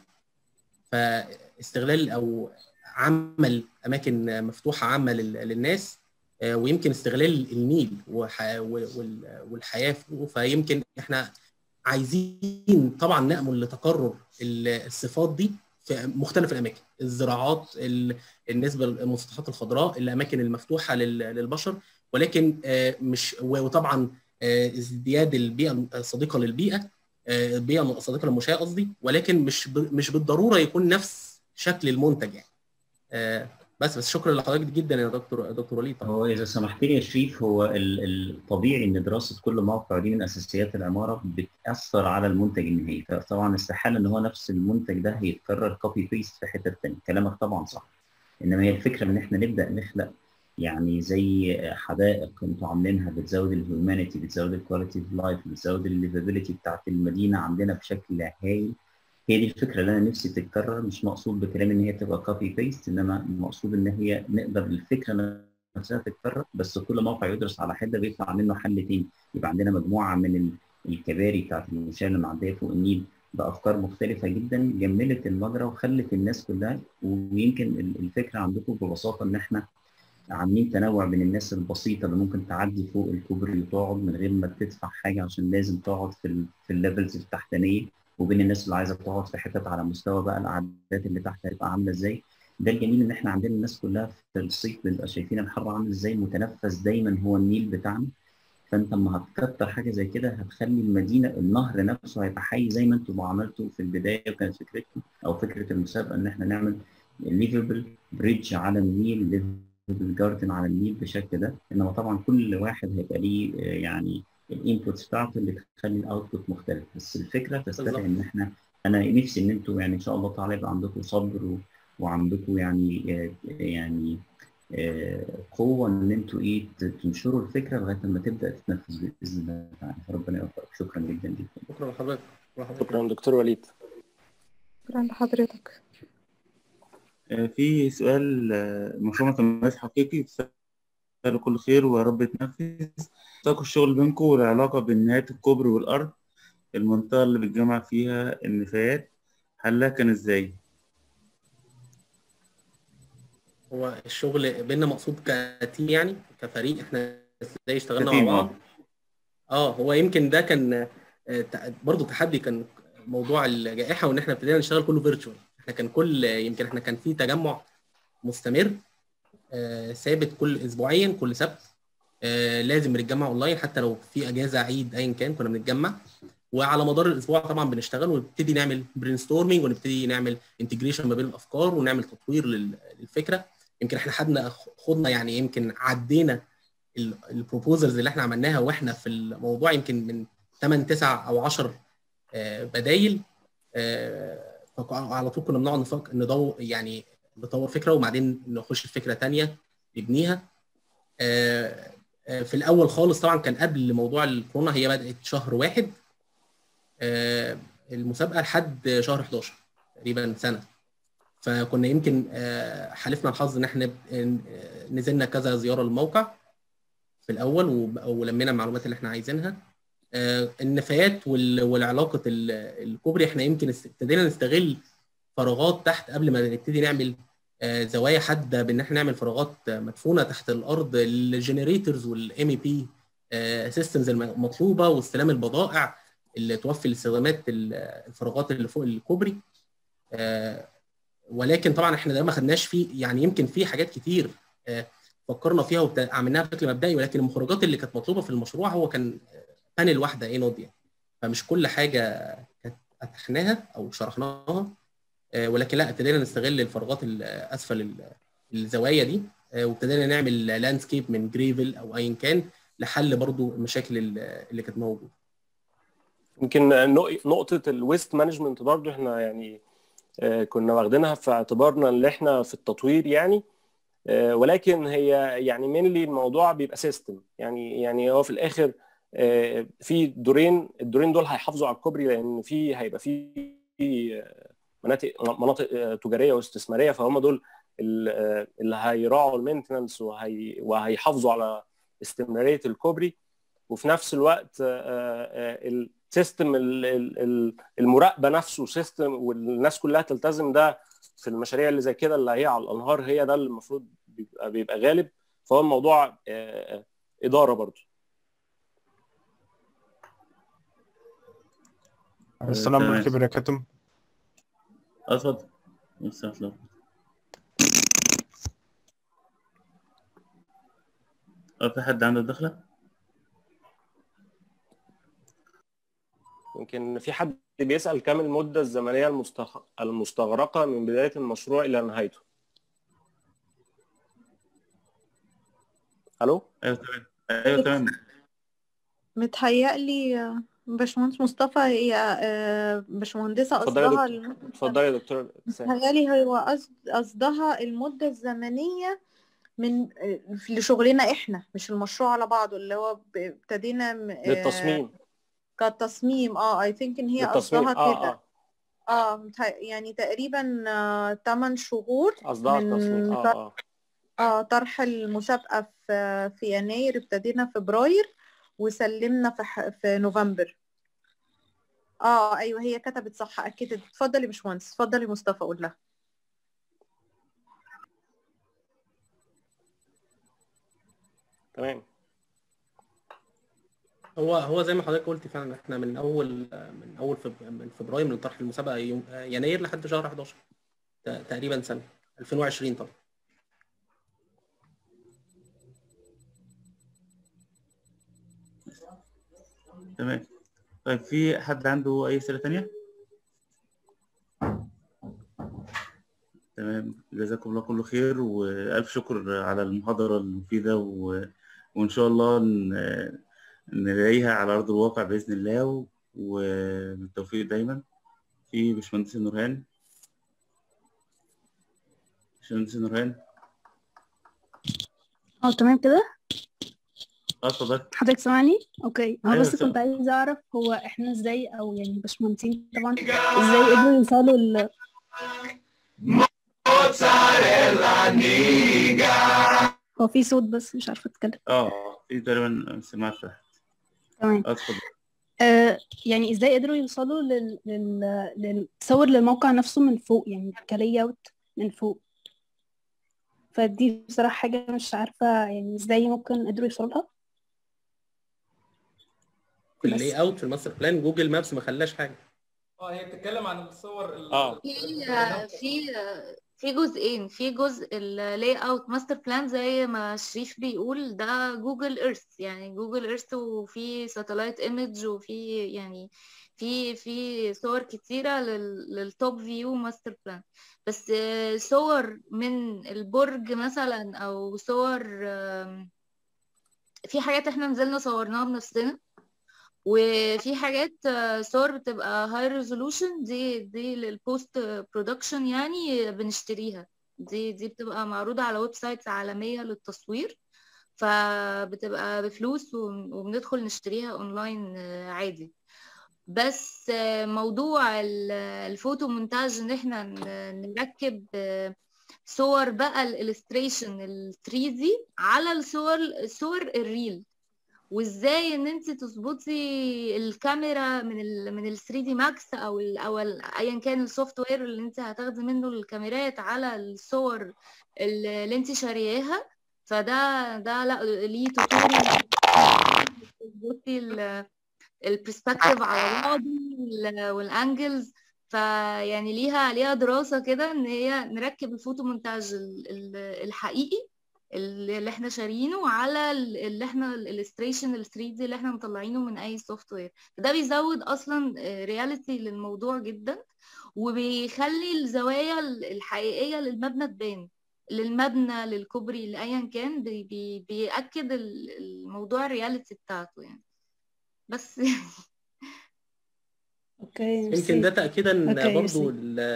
فاستغلال او عمل اماكن مفتوحه عامه لل- للناس آه، ويمكن استغلال النيل وح- وال- والحياه فوقه فيمكن احنا عايزين طبعا نامل لتكرر ال- الصفات دي في مختلف الاماكن الزراعات ال- النسبه المسطحات الخضراء الاماكن المفتوحه لل- للبشر ولكن آه، مش وطبعا آه، ازدياد البيئه الصديقه للبيئه آه، البيئه الصديقه للمشاة قصدي ولكن مش ب- مش بالضروره يكون نفس شكل المنتج يعني آه، بس بس شكرا لحضرتك جدا يا دكتور دكتور وليد طبعا هو إذا سمحت لي يا شريف هو ال- الطبيعي إن دراسة كل موقع دي من أساسيات العمارة بتأثر على المنتج النهائي، فطبعا استحالة إن هو نفس المنتج ده هيتكرر كوبي بيست في حتة تانية، كلامك طبعا صح. إنما هي الفكرة إن إحنا نبدأ نخلق يعني زي حدائق انتوا عاملينها بتزود الهيومانيتي بتزود الكواليتي اوف لايف بتزود الليفابيلتي بتاعت المدينه عندنا بشكل هايل هي دي الفكره اللي انا نفسي تتكرر مش مقصود بكلام ان هي تبقى كوبي بيست انما مقصود ان هي نقدر الفكره نفسها تتكرر بس كل موقع يدرس على حده بيطلع منه حل تاني يبقى عندنا مجموعه من ال- الكباري بتاعت المشاة اللي معديه فوق النيل بافكار مختلفه جدا جملت المجرى وخلت الناس كلها ويمكن ال- الفكره عندكم ببساطه ان احنا عاملين تنوع بين الناس البسيطه اللي ممكن تعدي فوق الكوبري وتقعد من غير ما تدفع حاجه عشان لازم تقعد في ال في الليفلز التحتانيه وبين الناس اللي عايزه تقعد في حتت على مستوى بقى القعدات اللي تحت هتبقى عامله ازاي ده الجميل ان احنا عندنا الناس كلها في الصيف بنبقى شايفين الحر عامل ازاي متنفس دايما هو النيل بتاعنا فانت لما هتكتر حاجه زي كده هتخلي المدينه النهر نفسه هيبقى حي زي ما انتم عملتوا في البدايه وكانت فكرتكم او فكره المسابقه ان احنا نعمل ليفربل بريدج على النيل ليفربل جاردن على النيل بالشكل ده انما طبعا كل واحد هيبقى ليه آه، يعني الانبوتس بتاعته اللي تخلي الاوتبوت مختلف بس الفكره تستدعي ان احنا انا نفسي ان انتوا يعني ان شاء الله تعالى يبقى عندكم صبر و... وعندكم يعني آه، يعني آه، قوه ان انتوا ايه ت- تنشروا الفكره لغايه لما تبدا تتنفذ باذن الله تعالى فربنا يوفقك شكرا جدا جدا شكرا لحضرتك شكرا لحضرتك. شكرا دكتور وليد شكرا لحضرتك آه، في سؤال آه، مشروع تميز حقيقي تسألوا كل خير ويا رب يتنفذ تاكل الشغل بينكم والعلاقة بين نهاية الكوبري والأرض المنطقة اللي بتجمع فيها النفايات حلها كان ازاي؟ هو الشغل بينا مقصود كتيم يعني كفريق احنا ازاي اشتغلنا كتيم، مع بعض اه اه هو يمكن ده كان آه، تع- برضه تحدي كان موضوع الجائحه وان احنا ابتدينا نشتغل كله فيرتشوال احنا كان كل يمكن احنا كان في تجمع مستمر آه، ثابت كل اسبوعيا كل سبت آه، لازم بنتجمع اونلاين حتى لو في اجازه عيد ايا كان كنا بنتجمع وعلى مدار الاسبوع طبعا بنشتغل ونبتدي نعمل برين ستورمنج ونبتدي نعمل انتجريشن ما بين الافكار ونعمل تطوير لل- للفكره يمكن احنا خدنا خدنا يعني يمكن عدينا البروبوزلز اللي احنا عملناها واحنا في الموضوع يمكن من 8 9 او 10 بدايل على طول كنا بنقعد نفكر ندور يعني نطور فكره وبعدين نخش في فكره ثانيه نبنيها آه، آه، في الاول خالص طبعا كان قبل موضوع الكورونا هي بدات شهر واحد آه، المسابقه لحد شهر 11 تقريبا سنه فكنا يمكن آه، حالفنا الحظ ان احنا آه، نزلنا كذا زياره للموقع في الاول وب- ولمينا المعلومات اللي احنا عايزينها آه، النفايات وال- والعلاقه ال- الكوبري احنا يمكن است- ابتدينا نستغل فراغات تحت قبل ما نبتدي نعمل آه، زوايا حاده بان احنا نعمل فراغات آه، مدفونه تحت الارض الجنريتورز والام اي بي سيستمز المطلوبه واستلام البضائع اللي توفي الاستخدامات ال- الفراغات اللي فوق الكوبري آه، ولكن طبعا احنا ده ما خدناش فيه يعني يمكن في حاجات كتير آه، فكرنا فيها وعملناها بشكل مبدئي ولكن المخرجات اللي كانت مطلوبه في المشروع هو كان بانل واحده اي نود يعني فمش كل حاجه كانت اتحناها او شرحناها آه، ولكن لا ابتدينا نستغل الفراغات ال- اسفل ال- الزوايا دي آه، وابتدينا نعمل لاندسكيب من جريفل او ايا كان لحل برضو المشاكل ال- اللي كانت موجوده يمكن نق- نقطة الويست مانجمنت برضو احنا يعني آه، كنا واخدينها في اعتبارنا اللي احنا في التطوير يعني آه، ولكن هي يعني مينلي الموضوع بيبقى سيستم يعني يعني هو في الاخر آه، في دورين الدورين دول هيحافظوا على الكوبري لان في هيبقى في آه، مناطق مناطق آه، تجاريه واستثماريه فهم دول ال- آه، اللي هيراعوا المينتنانس وهي وهيحافظوا على استمراريه الكوبري وفي نفس الوقت السيستم المراقبه نفسه سيستم والناس كلها تلتزم ده في المشاريع اللي زي كده اللي هي على الانهار هي ده اللي المفروض بيبقى بيبقى غالب فهو الموضوع آه، آه، اداره برضه السلام تمام. عليكم وبركاته اه اتفضل بس هتلاقي. اه في حد عنده دخلة؟ يمكن في حد بيسأل كم المدة الزمنية المستخ... المستغرقة من بداية المشروع إلى نهايته ألو؟ ايوه تمام ايوه تمام متهيألي آه، باشمهندس مصطفى هي آه، باشمهندسة اتفضلي يا قصدها دكتور الم- اتفضلي يا دكتور سامي متهيألي هو قصد- قصدها المدة الزمنية من آه، لشغلنا احنا مش المشروع على بعضه اللي هو ب- ابتدينا م- آه، للتصميم كتصميم اه اي ثينك ان هي للتصميم قصدها اه كده اه اه متهيأ- يعني تقريبا آه 8 شهور قصدها التصميم من اه اه اه طرح المسابقة في في يناير ابتدينا فبراير وسلمنا في ح... في نوفمبر اه ايوه هي كتبت صح اكدت اتفضلي يا باشمهندس اتفضلي مصطفى قول لها تمام هو هو زي ما حضرتك قلت فعلا احنا من اول من اول فب- من فبراير من طرح المسابقه يوم يناير لحد شهر 11 ت- تقريبا سنه 2020 طبعا تمام طيب في حد عنده أي أسئلة تانية؟ تمام جزاكم الله كل خير وألف شكر على المحاضرة المفيدة و... وإن شاء الله ن... نلاقيها على أرض الواقع بإذن الله و... وبالتوفيق دايما في باشمهندس نورهان باشمهندس نورهان اه تمام كده اه اتفضل حضرتك سامعني اوكي هو أيوة بس سامع. كنت عايزه اعرف هو احنا ازاي او يعني الباشمهندسين طبعا ازاي قدروا يوصلوا ل هو في صوت بس مش عارفه اتكلم اه في تقريبا سمعت تحت تمام اه اتفضل آه يعني ازاي قدروا يوصلوا لل... لل... للتصور للموقع نفسه من فوق يعني كلاي اوت من فوق فدي بصراحه حاجه مش عارفه يعني ازاي ممكن قدروا يوصلوا لها في بس. اللاي اوت في الماستر بلان جوجل مابس ما خلاش حاجه اه هي بتتكلم عن الصور ال- اه في في في جزئين في جزء اللاي اوت ماستر بلان زي ما شريف بيقول ده جوجل ايرث يعني جوجل ايرث وفي ساتلايت ايمج وفي يعني في في صور كتيرة لل- للتوب فيو ماستر بلان بس آه، صور من البرج مثلا او صور آم، في حاجات احنا نزلنا صورناها بنفسنا وفي حاجات آه، صور بتبقى هاي ريزولوشن دي دي للبوست برودكشن يعني بنشتريها دي دي بتبقى معروضة على ويب سايتس عالمية للتصوير فبتبقى بفلوس وبن- وبندخل نشتريها اونلاين آه، عادي بس آه، موضوع ال- الفوتو مونتاج ان احنا ن- نركب آه، صور بقى الالستريشن ال 3 دي على الصور الصور الريل وازاي ان انت تظبطي الكاميرا من ال من ال 3 دي ماكس او ال او ال ايا كان السوفت وير اللي انت هتاخدي منه الكاميرات على الصور اللي اللي انت شارياها فده ده لا ليه توتوريال تظبطي ال- البرسبكتيف على بعضه وال- والانجلز فيعني ليها ليها دراسة كده ان هي نركب الفوتو مونتاج ال- ال- الحقيقي اللي احنا شاريينه على ال- اللي احنا الالستريشن ال 3 دي اللي احنا مطلعينه من اي سوفت وير ده بيزود اصلا رياليتي للموضوع جدا وبيخلي الزوايا ال- الحقيقية للمبنى تبان للمبنى للكوبري لأيا كان بي بي بيأكد ال- الموضوع الرياليتي بتاعته يعني بس اوكي يمكن ميرسي ده تاكيدا اوكي برضو ميرسي ال-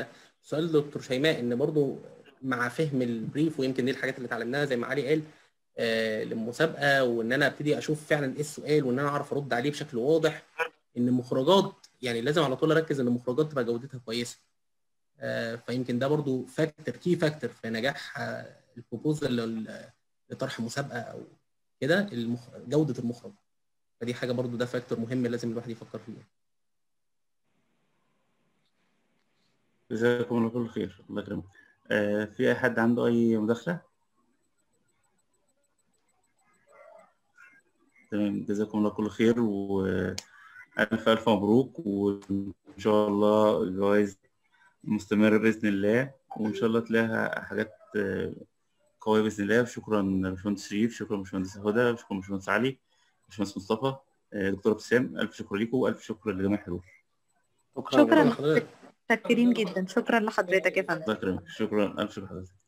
سؤال دكتور شيماء ان برضو مع فهم البريف ويمكن دي الحاجات اللي اتعلمناها زي ما علي قال آه للمسابقه وان انا ابتدي اشوف فعلا ايه السؤال وان انا اعرف ارد عليه بشكل واضح ان المخرجات يعني لازم على طول اركز ان المخرجات تبقى جودتها كويسه آه فيمكن ده برضو فاكتور كي فاكتور في نجاح آه البروبوزال لطرح مسابقه او كده المخ... جوده المخرج فدي حاجه برضو ده فاكتور مهم لازم الواحد يفكر فيه جزاكم الله كل خير الله يكرمك آه في اي حد عنده اي مداخله تمام جزاكم الله كل خير والف الف مبروك وان شاء الله جوائز مستمره باذن الله وان شاء الله تلاقيها حاجات آه، قويه باذن الله شكرا باشمهندس شريف شكرا باشمهندس هدى شكرا باشمهندس علي باشمهندس مصطفى آه، دكتور ابتسام الف شكر لكم والف شكر لجميع الحضور شكرا لحضرتك متشكرين جدا شكرا لحضرتك يا فندم الله يكرمك شكرا الف شكر لحضرتك